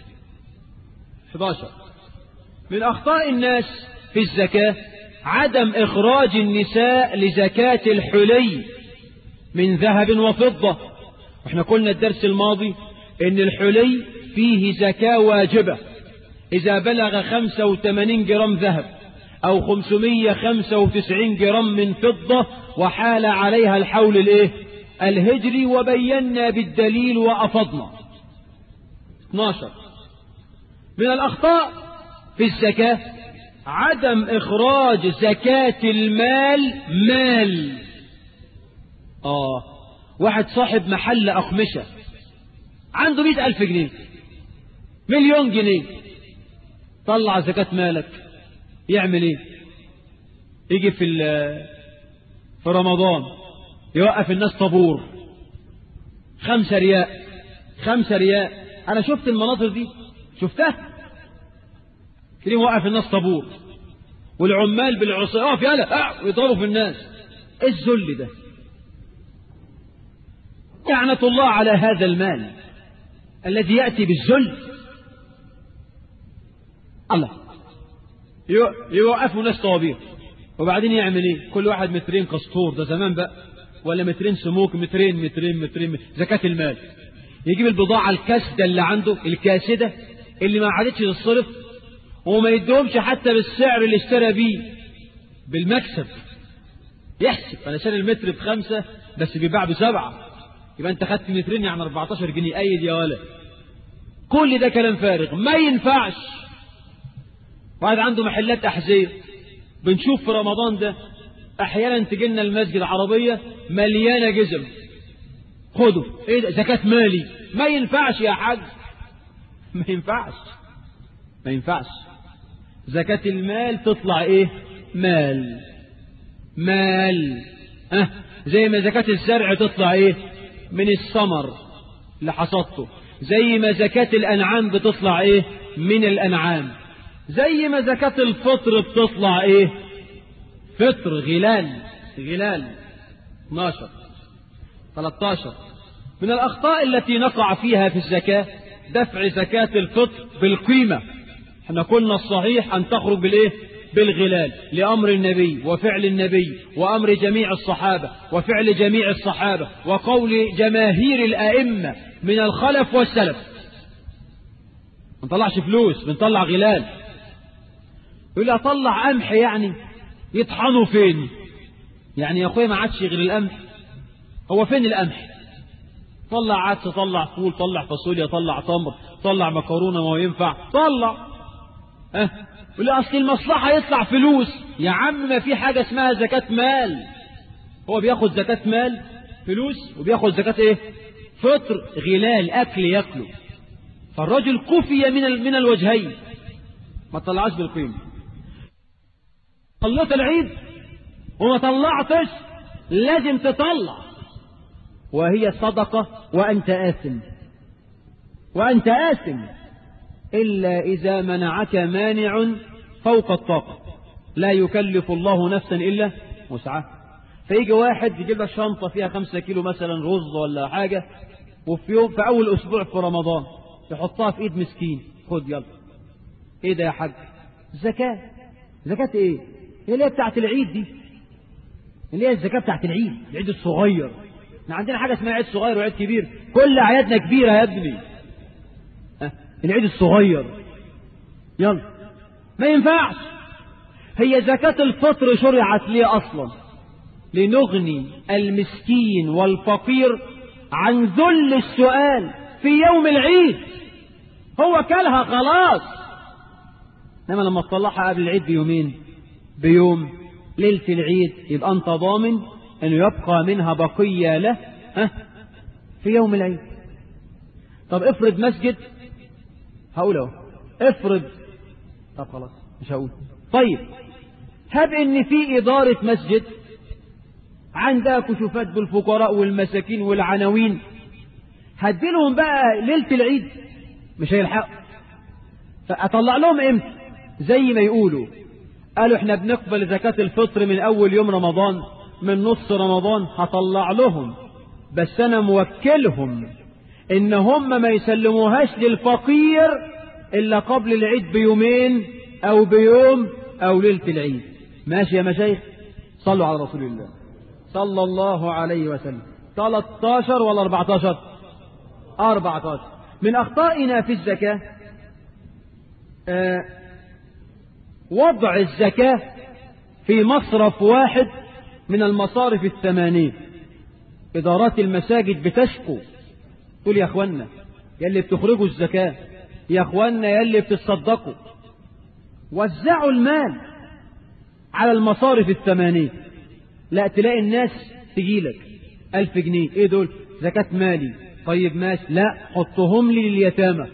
11 من أخطاء الناس في الزكاة عدم إخراج النساء لزكاة الحلي من ذهب وفضة واحنا قلنا الدرس الماضي ان الحلي فيه زكاة واجبة إذا بلغ 85 جرام ذهب أو 595 جرام من فضة وحال عليها الحول الايه الهجري وبينا بالدليل وأفضنا 12 من الأخطاء في الزكاة عدم إخراج زكاة المال مال آه واحد صاحب محل أقمشة عنده مئة ألف جنيه مليون جنيه طلع زكاة مالك يعمل ايه يجي في في رمضان يوقف الناس طابور خمسة رياء خمسة رياء أنا شفت المناظر دي شفتها تلاقيه وقف الناس طابور والعمال بالعصا اقف يلا اه ويضربوا في الناس ايه الذل ده لعنة الله على هذا المال الذي يأتي بالذل الله يوقفوا ناس طوابير وبعدين يعمل ايه كل واحد مترين قسطور ده زمان بقى ولا مترين سموك مترين مترين مترين زكاة المال يجيب البضاعة الكاسدة اللي عنده الكاسدة اللي ما عادتش تتصرف وما يدهمش حتى بالسعر اللي اشترى بيه بالمكسب يحسب انا شاري المتر بخمسة بس بيباع بسبعة يبقى انت خدت مترين يعني 14 جنيه ايد يا ولد كل ده كلام فارغ ما ينفعش واحد عنده محلات احذيه بنشوف في رمضان ده احيانا تجي لنا المسجد عربيه مليانه جزم خدوا ايه ده زكاه مالي ما ينفعش يا حاج ما ينفعش ما ينفعش زكاة المال تطلع ايه مال مال أه زي ما زكاة الزرع تطلع ايه من الثمر اللي حصدته زي ما زكاة الأنعام بتطلع ايه من الأنعام زي ما زكاة الفطر بتطلع ايه فطر غلال غلال 12 13 من الأخطاء التي نقع فيها في الزكاة دفع زكاة الفطر بالقيمة احنا قلنا الصحيح أن تخرج بالإيه بالغلال لأمر النبي وفعل النبي وأمر جميع الصحابة وفعل جميع الصحابة وقول جماهير الأئمة من الخلف والسلف ما نطلعش فلوس بنطلع غلال يقول لي أطلع قمح يعني يطحنوا فين يعني يا أخويا ما عادش غير القمح هو فين القمح طلع عدس طلع فول طلع فاصوليا طلع تمر طلع مكرونه ما هو ينفع طلع اه يقول لي اصل المصلحه يطلع فلوس يا عم ما في حاجه اسمها زكاه مال هو بياخد زكاه مال فلوس وبياخد زكاه ايه فطر غلال اكل ياكله فالرجل كفي من من الوجهين ما طلعش بالقيمه طلعت العيد وما طلعتش لازم تطلع وهي صدقة وأنت آثم وأنت آثم إلا إذا منعك مانع فوق الطاقة لا يكلف الله نفسا إلا وسعها فيجي واحد يجيب لك شنطة فيها خمسة كيلو مثلا رز ولا حاجة وفي يوم في أول أسبوع في رمضان يحطها في إيد مسكين خد يلا إيه ده يا حاج زكاة زكاة إيه هي اللي هي بتاعت العيد دي اللي هي الزكاة بتاعت العيد العيد الصغير احنا عندنا حاجة اسمها عيد صغير وعيد كبير كل أعيادنا كبيرة يا ابني أه. العيد الصغير يلا ما ينفعش هي زكاة الفطر شرعت ليه أصلا لنغني المسكين والفقير عن ذل السؤال في يوم العيد هو كلها خلاص انما لما تطلعها قبل العيد بيومين بيوم ليلة العيد يبقى انت ضامن انه يبقى منها بقية له ها في يوم العيد طب افرض مسجد هقول اهو افرض طب خلاص مش هقول طيب هب ان في ادارة مسجد عندها كشوفات بالفقراء والمساكين والعناوين هديلهم بقى ليلة العيد مش هيلحقوا فأطلع لهم امتى زي ما يقولوا قالوا احنا بنقبل زكاة الفطر من أول يوم رمضان من نص رمضان هطلع لهم بس أنا موكلهم إن هم ما يسلموهاش للفقير إلا قبل العيد بيومين أو بيوم أو ليلة العيد ماشي يا مشايخ صلوا على رسول الله صلى الله عليه وسلم 13 ولا 14 14 من أخطائنا في الزكاة آه وضع الزكاة في مصرف واحد من المصارف الثمانية إدارات المساجد بتشكو تقول يا أخوانا يلي بتخرجوا الزكاة يا أخوانا يلي بتصدقوا وزعوا المال على المصارف الثمانية لا تلاقي الناس تجيلك ألف جنيه إيه دول زكاة مالي طيب ماشي لا حطهم لي لليتامى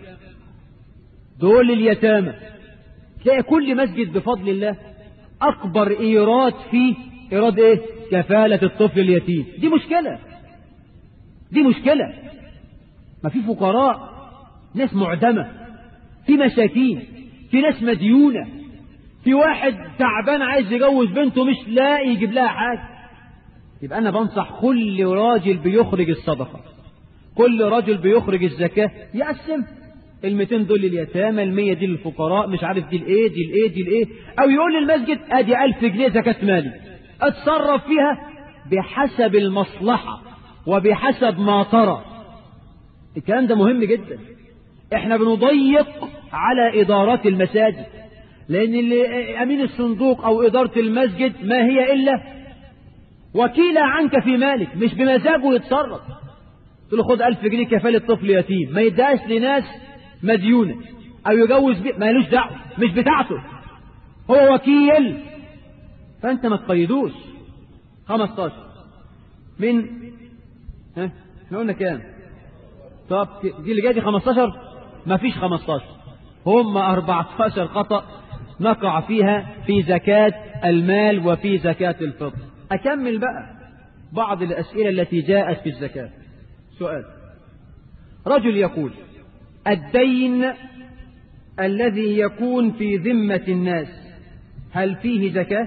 دول لليتامى تلاقي كل مسجد بفضل الله أكبر إيراد فيه إيراد إيه كفالة الطفل اليتيم دي مشكلة دي مشكلة ما في فقراء ناس معدمة في مساكين في ناس مديونة في واحد تعبان عايز يجوز بنته مش لاقي يجيب لها حاجة يبقى أنا بنصح كل راجل بيخرج الصدقة كل راجل بيخرج الزكاة يقسم ال 200 دول لليتامى ال 100 دي للفقراء مش عارف دي الايه دي الايه دي الايه او يقول للمسجد ادي 1000 جنيه زكاة مالي اتصرف فيها بحسب المصلحة وبحسب ما ترى الكلام ده مهم جدا احنا بنضيق على ادارات المساجد لان اللي امين الصندوق او ادارة المسجد ما هي الا وكيلة عنك في مالك مش بمزاجه يتصرف تقول له خد ألف جنيه كفالة طفل يتيم ما يداش لناس مديونة أو يجوز بيه مالوش دعوة مش بتاعته هو وكيل فأنت ما تقيدوش 15 من ها احنا قلنا كام طب دي اللي جايه دي 15 ما فيش 15 هم 14 خطأ نقع فيها في زكاة المال وفي زكاة الفطر أكمل بقى بعض الأسئلة التي جاءت في الزكاة سؤال رجل يقول الدين الذي يكون في ذمة الناس هل فيه زكاة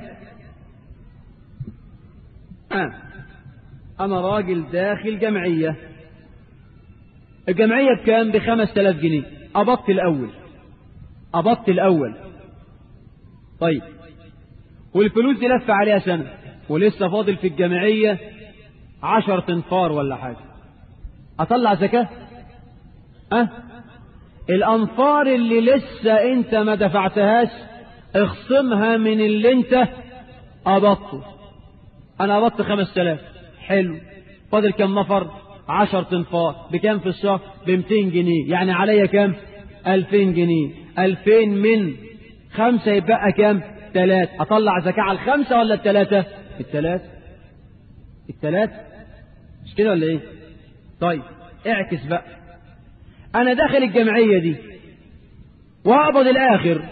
آه. أنا راجل داخل جمعية الجمعية بكام بخمس تلاف جنيه أبط الأول أبط الأول طيب والفلوس دي لف عليها سنة ولسه فاضل في الجمعية عشر تنفار ولا حاجة أطلع زكاة أه؟ الأنفار اللي لسه أنت ما دفعتهاش اخصمها من اللي أنت أبطه أنا أبطت خمس تلاف حلو فاضل كم نفر عشر تنفار بكام في الشهر بمتين جنيه يعني عليا كام ألفين جنيه ألفين من خمسة يبقى كام تلات أطلع زكاة على الخمسة ولا التلاتة التلات التلات مش كده ولا ايه طيب اعكس بقى انا داخل الجمعية دي واقبض الاخر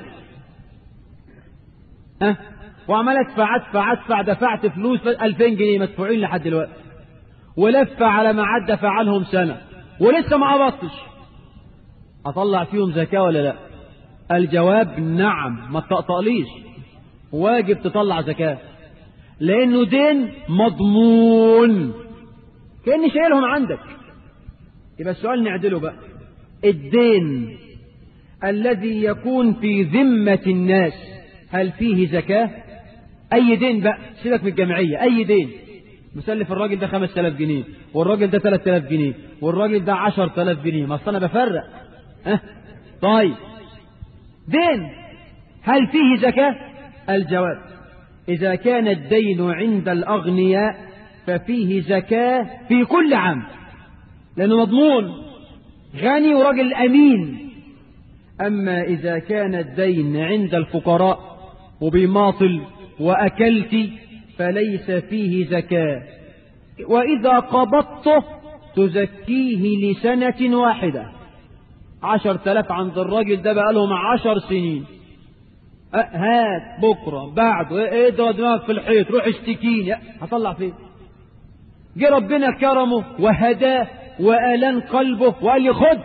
ها أه؟ وعمال ادفع ادفع ادفع دفعت فلوس 2000 جنيه مدفوعين لحد دلوقتي ولف على ما عدى فعلهم سنة ولسه ما قبضتش اطلع فيهم زكاة ولا لا الجواب نعم ما تطقطقليش واجب تطلع زكاة لانه دين مضمون كأني شايلهم عندك يبقى السؤال نعدله بقى الدين الذي يكون في ذمة الناس هل فيه زكاة أي دين بقى سيبك من الجمعية أي دين مسلف الراجل ده خمس تلاف جنيه والراجل ده ثلاث تلاف جنيه والراجل ده عشر تلاف جنيه ما أصل أنا بفرق أه؟ طيب دين هل فيه زكاة الجواب إذا كان الدين عند الأغنياء ففيه زكاة في كل عام لأنه مضمون غني ورجل أمين أما إذا كان الدين عند الفقراء وبيماطل وأكلت فليس فيه زكاة وإذا قبضته تزكيه لسنة واحدة عشر تلاف عند الراجل ده بقى لهم عشر سنين هات بكرة بعده اضرب دماغك في الحيط روح اشتكيني هطلع فين جه ربنا كرمه وهداه وألان قلبه وقال لي خد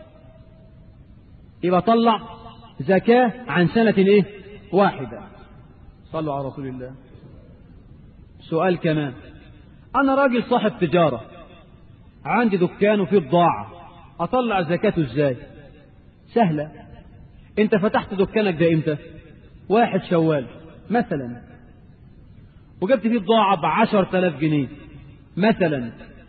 يبقى طلع زكاة عن سنة ايه واحدة صلوا على رسول الله سؤال كمان أنا راجل صاحب تجارة عندي دكان وفيه بضاعة أطلع زكاته إزاي سهلة أنت فتحت دكانك ده إمتى واحد شوال مثلا وجبت فيه بضاعة بعشر تلاف جنيه مثلا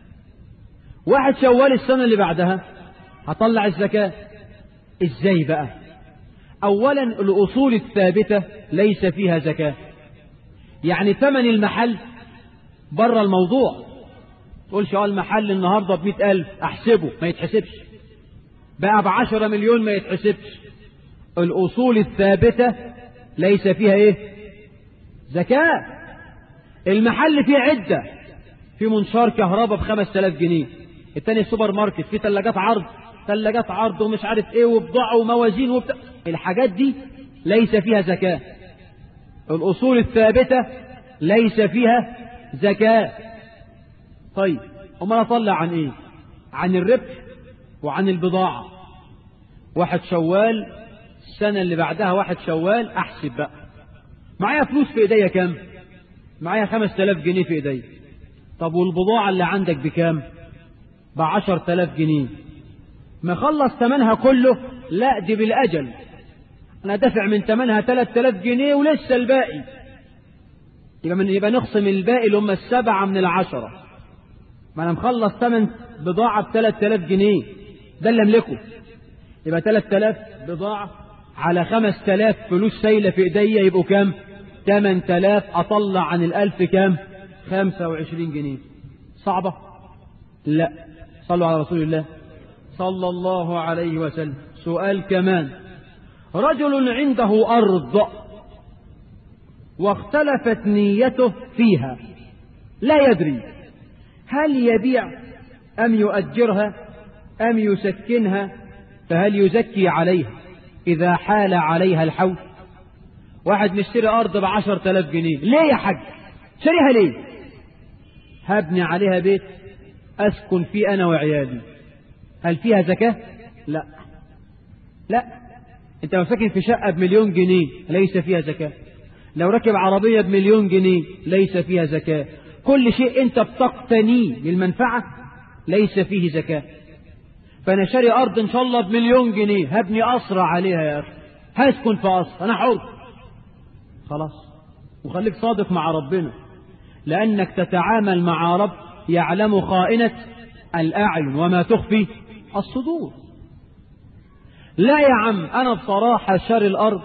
واحد شوال السنة اللي بعدها هطلع الزكاة ازاي بقى اولا الاصول الثابتة ليس فيها زكاة يعني ثمن المحل بره الموضوع تقولش اه المحل النهاردة بمئة ألف أحسبه ما يتحسبش بقى بعشرة مليون ما يتحسبش الأصول الثابتة ليس فيها إيه زكاة المحل فيه عدة في منشار كهرباء بخمس تلاف جنيه التاني سوبر ماركت فيه ثلاجات عرض ثلاجات عرض ومش عارف ايه وبضاعة وموازين وبتاع الحاجات دي ليس فيها زكاة الأصول الثابتة ليس فيها زكاة طيب أما أطلع عن إيه عن الربح وعن البضاعة واحد شوال السنة اللي بعدها واحد شوال أحسب بقى معايا فلوس في إيديا كام معايا خمس تلاف جنيه في إيديا طب والبضاعة اللي عندك بكام بعشر تلاف جنيه ما خلص ثمنها كله لا دي بالأجل أنا دافع من ثمنها ثلاث تلاف جنيه ولسه الباقي يبقى, من يبقى نقسم الباقي اللي هم السبعة من العشرة ما أنا مخلص ثمن بضاعة بثلاث تلاف جنيه ده اللي أملكه يبقى ثلاث تلاف بضاعة على خمس تلاف فلوس سايلة في إيديا يبقوا كام ثمان تلاف أطلع عن الألف كام خمسة وعشرين جنيه صعبة لا صلوا على رسول الله صلى الله عليه وسلم سؤال كمان رجل عنده أرض واختلفت نيته فيها لا يدري هل يبيع أم يؤجرها أم يسكنها فهل يزكي عليها إذا حال عليها الحول واحد مشتري أرض بعشر تلاف جنيه ليه يا حاج شريها ليه هبني عليها بيت أسكن فيه أنا وعيالي هل فيها زكاة لا لا انت لو ساكن في شقة بمليون جنيه ليس فيها زكاة لو ركب عربية بمليون جنيه ليس فيها زكاة كل شيء انت بتقتنيه للمنفعة ليس فيه زكاة فانا شاري ارض ان شاء الله بمليون جنيه هبني قصر عليها يا اخي هسكن في قصر انا حر خلاص وخليك صادق مع ربنا لانك تتعامل مع رب يعلم خائنة الاعين وما تخفي الصدور لا يا عم انا بصراحة شاري الارض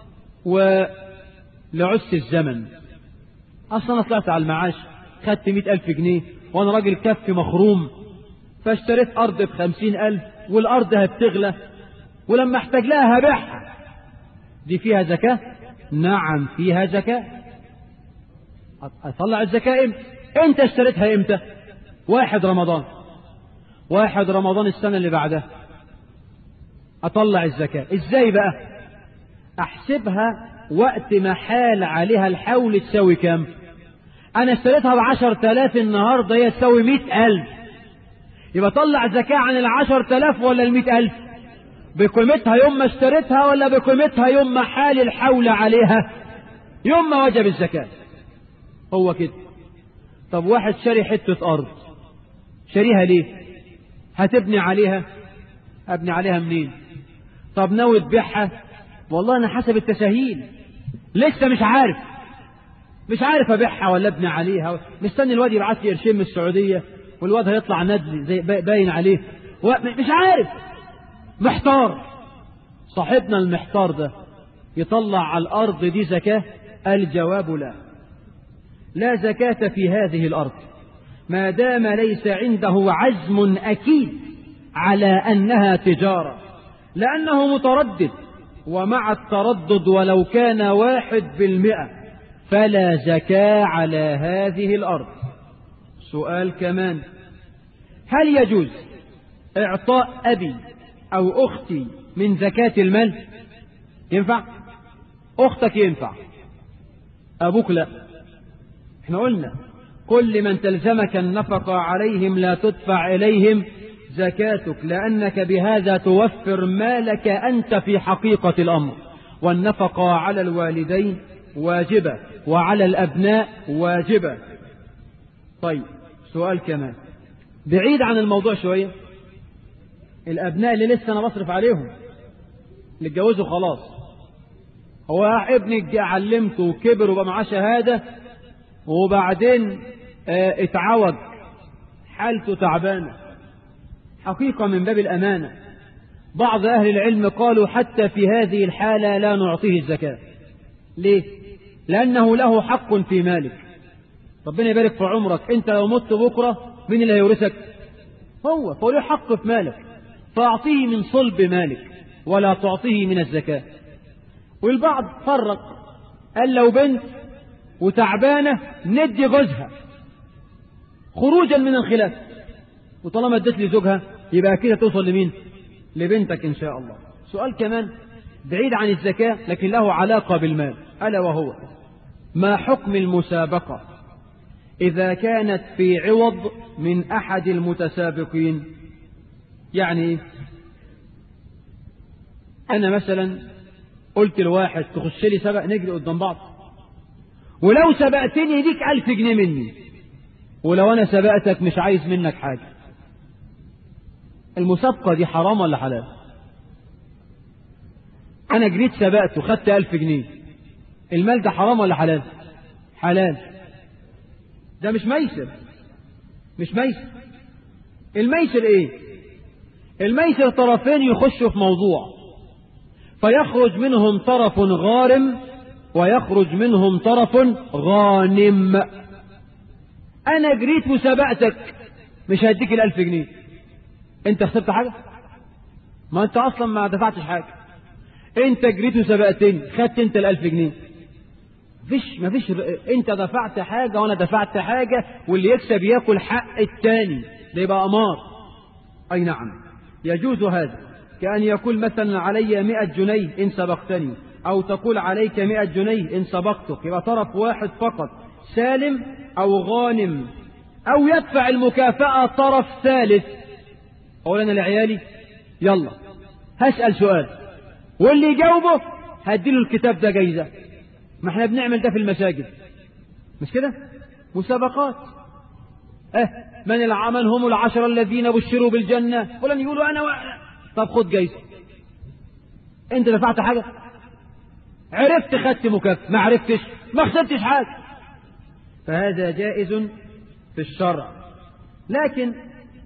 ولعس الزمن اصلا انا طلعت على المعاش خدت مئة الف جنيه وانا راجل كف مخروم فاشتريت ارض بخمسين الف والارض هتغلى ولما احتاج لها هبيعها دي فيها زكاة نعم فيها زكاة اطلع الزكاة امتى انت اشتريتها امتى واحد رمضان واحد رمضان السنة اللي بعدها اطلع الزكاة ازاي بقى احسبها وقت ما حال عليها الحول تساوي كام انا اشتريتها بعشر تلاف النهاردة هي تساوي مئة الف يبقى طلع زكاة عن العشر تلاف ولا المئة الف بقيمتها يوم ما اشتريتها ولا بقيمتها يوم ما حال الحول عليها يوم ما وجب الزكاة هو كده طب واحد شاري حتة أرض شاريها ليه هتبني عليها أبني عليها منين طب ناوي تبيعها والله أنا حسب التساهيل لسه مش عارف مش عارف أبيعها ولا أبني عليها مستني الواد يبعت لي قرشين من السعودية والواد هيطلع ندل زي باين عليه مش عارف محتار صاحبنا المحتار ده يطلع على الأرض دي زكاة الجواب لا لا زكاة في هذه الأرض ما دام ليس عنده عزم أكيد على أنها تجارة لأنه متردد ومع التردد ولو كان واحد بالمئة فلا زكاة على هذه الأرض سؤال كمان هل يجوز إعطاء أبي أو أختي من زكاة المال ينفع أختك ينفع أبوك لا احنا قلنا كل من تلزمك النفقة عليهم لا تدفع إليهم زكاتك لأنك بهذا توفر مالك أنت في حقيقة الأمر والنفقة على الوالدين واجبة وعلى الأبناء واجبة طيب سؤال كمان بعيد عن الموضوع شوية الأبناء اللي لسه أنا بصرف عليهم اللي اتجوزوا خلاص هو ابني علمته وكبر وبقى معاه شهادة وبعدين اه اتعوج حالته تعبانة حقيقة من باب الأمانة بعض أهل العلم قالوا حتى في هذه الحالة لا نعطيه الزكاة ليه؟ لأنه له حق في مالك ربنا يبارك في عمرك أنت لو مت بكرة مين اللي هيورثك؟ هو فهو له حق في مالك فأعطيه من صلب مالك ولا تعطيه من الزكاة والبعض فرق قال لو بنت وتعبانة ندي جوزها خروجا من الخلاف وطالما اديت لزوجها يبقى كده توصل لمين لبنتك ان شاء الله سؤال كمان بعيد عن الزكاة لكن له علاقة بالمال ألا وهو ما حكم المسابقة إذا كانت في عوض من أحد المتسابقين يعني أنا مثلا قلت لواحد تخش لي سبق نجري قدام بعض ولو سبقتني يديك ألف جنيه مني ولو أنا سبقتك مش عايز منك حاجة المسابقة دي حرام ولا حلال أنا جريت سبقت وخدت ألف جنيه المال ده حرام ولا حلال حلال ده مش ميسر مش ميسر الميسر ايه الميسر طرفين يخشوا في موضوع فيخرج منهم طرف غارم ويخرج منهم طرف غانم انا جريت وسبقتك مش هديك الالف جنيه انت خسرت حاجة ما انت اصلا ما دفعتش حاجة انت جريت وسبقتني خدت انت الالف جنيه مفيش مفيش انت دفعت حاجة وانا دفعت حاجة واللي يكسب ياكل حق التاني ده يبقى امار اي نعم يجوز هذا كأن يقول مثلا علي مئة جنيه إن سبقتني أو تقول عليك مئة جنيه إن سبقتك يبقى طرف واحد فقط سالم أو غانم أو يدفع المكافأة طرف ثالث أقول أنا لعيالي يلا هسأل سؤال واللي يجاوبه هديله الكتاب ده جايزة ما احنا بنعمل ده في المساجد مش كده مسابقات اه من العمل هم العشر الذين بشروا بالجنة ولن يقولوا أنا وأنا طب خد جايزة انت دفعت حاجة عرفت خدت مكافأة ما عرفتش ما خسرتش حاجة فهذا جائز في الشرع لكن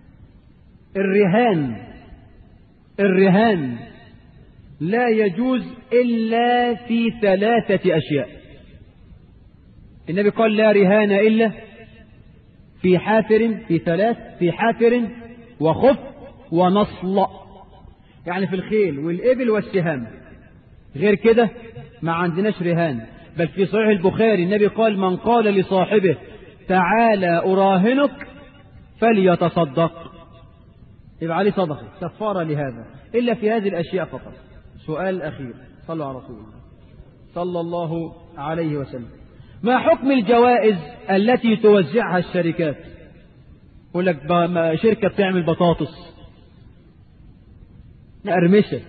الرهان الرهان لا يجوز إلا في ثلاثة أشياء النبي قال لا رهان إلا في حافر في ثلاث في حافر وخف ونصل يعني في الخيل والإبل والسهام غير كده ما عندناش رهان بل في صحيح البخاري النبي قال من قال لصاحبه تعالى أراهنك فليتصدق يبقى عليه صدقة كفارة لهذا إلا في هذه الأشياء فقط سؤال أخير صلوا على رسول الله صلى الله عليه وسلم ما حكم الجوائز التي توزعها الشركات يقول لك شركة بتعمل بطاطس أرمشة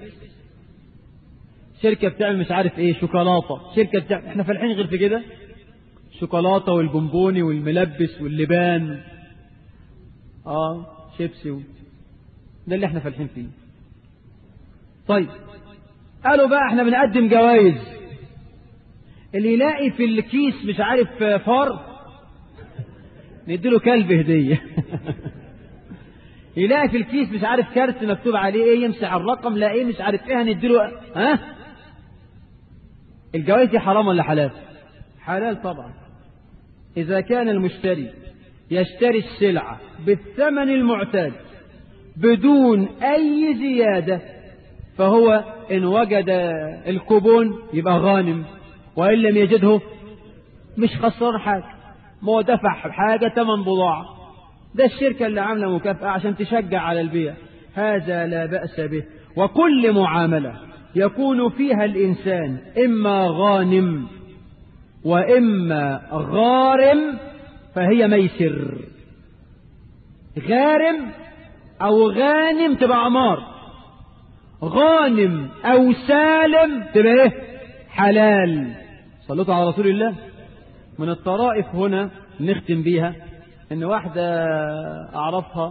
شركة بتعمل مش عارف ايه شوكولاتة شركة بتعمل احنا فالحين غير في كده شوكولاتة والبونبوني والملبس واللبان اه شيبسي و... ده اللي احنا فالحين فيه طيب قالوا بقى احنا بنقدم جوائز اللي يلاقي في الكيس مش عارف فار نديله كلب هدية يلاقي في الكيس مش عارف كارت مكتوب عليه ايه يمسح الرقم لا ايه مش عارف ايه هنديله ها الجوائز دي حرام ولا حلال حلال طبعا إذا كان المشتري يشتري السلعة بالثمن المعتاد بدون أي زيادة فهو إن وجد الكوبون يبقى غانم وإن لم يجده مش خسران حاجة ما هو دفع حاجة ثمن بضاعة ده الشركة اللي عاملة مكافأة عشان تشجع على البيع هذا لا بأس به وكل معاملة يكون فيها الإنسان إما غانم وإما غارم فهي ميسر غارم أو غانم تبقى عمار غانم أو سالم تبقى إيه حلال صلوا على رسول الله من الطرائف هنا نختم بيها ان واحدة اعرفها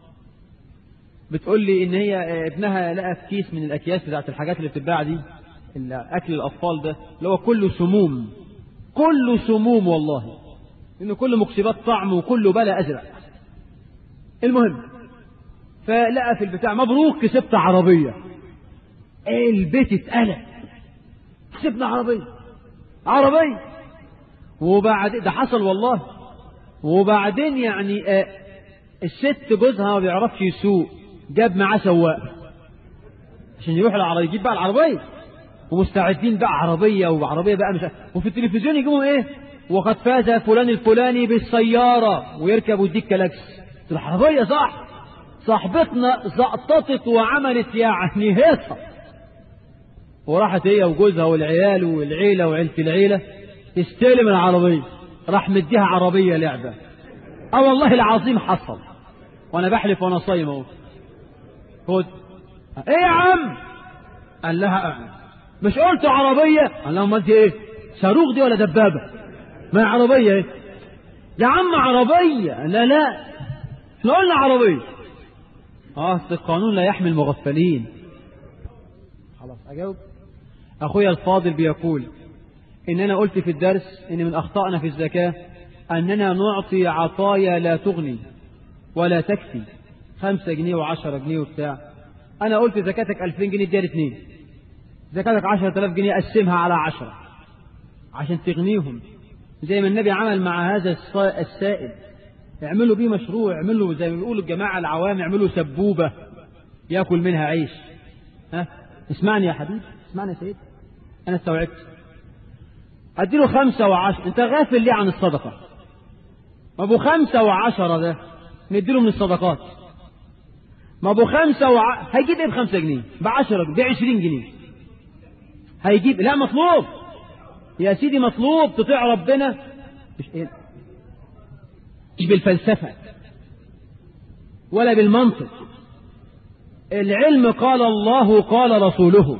بتقول لي ان هي ابنها لقى في كيس من الاكياس بتاعت الحاجات اللي بتتباع دي اكل الاطفال ده اللي هو كله سموم كله سموم والله انه كله مكسبات طعم وكله بلا ازرق المهم فلقى في البتاع مبروك كسبت عربية البيت اتقلق كسبنا عربية عربية وبعد ده حصل والله وبعدين يعني آه الست جوزها ما بيعرفش يسوق جاب معاه سواق عشان يروح العربية يجيب بقى العربية ومستعدين بقى عربية وعربية بقى مش وفي التلفزيون يجيبوا ايه وقد فاز فلان الفلاني بالسيارة ويركب ويديك كلاكس العربية صح صاحبتنا زقططت وعملت يعني هيصة وراحت هي وجوزها والعيال والعيلة وعيلة العيلة تستلم العربية راح مديها عربية لعبة اه والله العظيم حصل وانا بحلف وانا صايم اهو خد ايه يا عم قال لها أعلم. مش قلت عربية قال لها امال دي ايه صاروخ دي ولا دبابة ما هي عربية ايه يا عم عربية لا لا احنا قلنا عربية اه القانون لا يحمي المغفلين خلاص اجاوب اخويا الفاضل بيقول إننا قلت في الدرس إن من أخطائنا في الزكاة أننا نعطي عطايا لا تغني ولا تكفي خمسة جنيه وعشرة جنيه وبتاع أنا قلت زكاتك ألفين جنيه اديها اتنين زكاتك عشرة آلاف جنيه قسمها على عشرة عشان تغنيهم زي ما النبي عمل مع هذا السائل اعملوا بيه مشروع اعملوا زي ما بيقولوا الجماعة العوام اعملوا سبوبة ياكل منها عيش ها اسمعني يا حبيبي اسمعني يا سيدي أنا استوعبت اديله خمسة وعشرة انت غافل ليه عن الصدقة ما ابو خمسة وعشرة ده نديله من الصدقات ما ابو خمسة وع... هيجيب ايه بخمسة جنيه بعشرة بعشرين جنيه هيجيب لا مطلوب يا سيدي مطلوب تطيع ربنا مش ايه مش بالفلسفة ولا بالمنطق العلم قال الله قال رسوله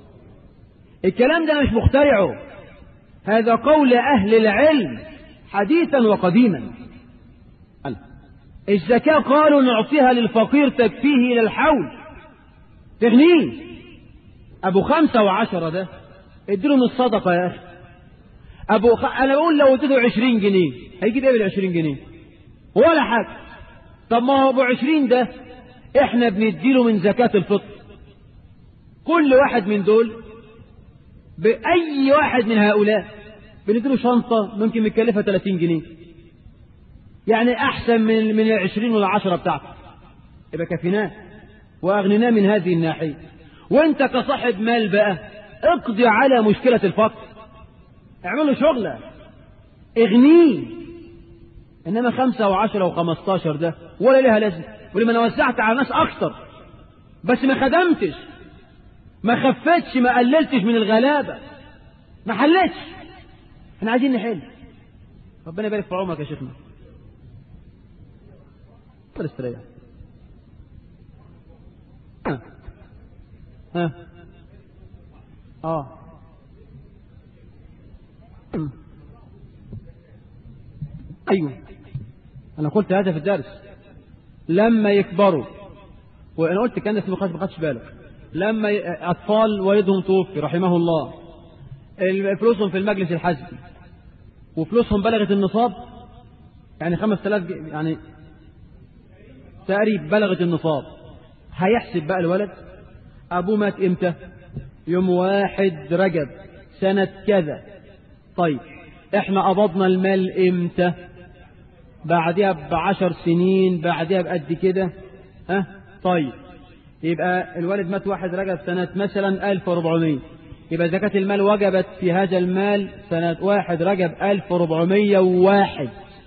الكلام ده مش مخترعه هذا قول أهل العلم حديثا وقديما الزكاة قالوا نعطيها للفقير تكفيه إلى الحول تغنيه أبو خمسة وعشرة ده اديله من الصدقة يا أخي أبو خ... أنا بقول لو اديته عشرين جنيه هيجيب إيه بالعشرين جنيه ولا حاجة طب ما هو أبو عشرين ده إحنا بنديله من زكاة الفطر كل واحد من دول بأي واحد من هؤلاء بنديله شنطة ممكن متكلفها 30 جنيه يعني أحسن من من العشرين والعشرة بتاعته يبقى كفيناه وأغنناه من هذه الناحية وأنت كصاحب مال بقى اقضي على مشكلة الفقر اعمل له شغلة اغنيه إنما خمسة وعشرة وخمستاشر ده ولا لها لازمة ولما أنا وزعت على ناس أكتر بس ما خدمتش ما خفتش ما قللتش من الغلابة ما حلتش احنا عايزين نحل ربنا يبارك في عمرك يا شيخنا قدر استريح ها ها اه ايوه انا قلت هذا في الدرس لما يكبروا وانا قلت كان اسمه ما خدش بالك لما أطفال والدهم توفي رحمه الله فلوسهم في المجلس الحزبي وفلوسهم بلغت النصاب يعني خمس تلاف يعني تقريب بلغت النصاب هيحسب بقى الولد أبوه مات إمتى يوم واحد رجب سنة كذا طيب احنا قبضنا المال امتى بعدها بعشر سنين بعدها بقد كده اه طيب يبقى الوالد مات واحد رجب سنة مثلا 1400 يبقى زكاة المال وجبت في هذا المال سنة واحد رجب 1401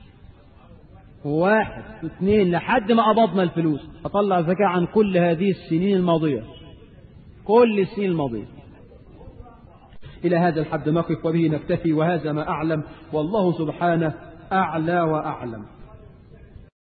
واحد اثنين لحد ما قبضنا الفلوس أطلع زكاة عن كل هذه السنين الماضية كل السنين الماضية إلى هذا الحد نقف وبه نكتفي وهذا ما أعلم والله سبحانه أعلى وأعلم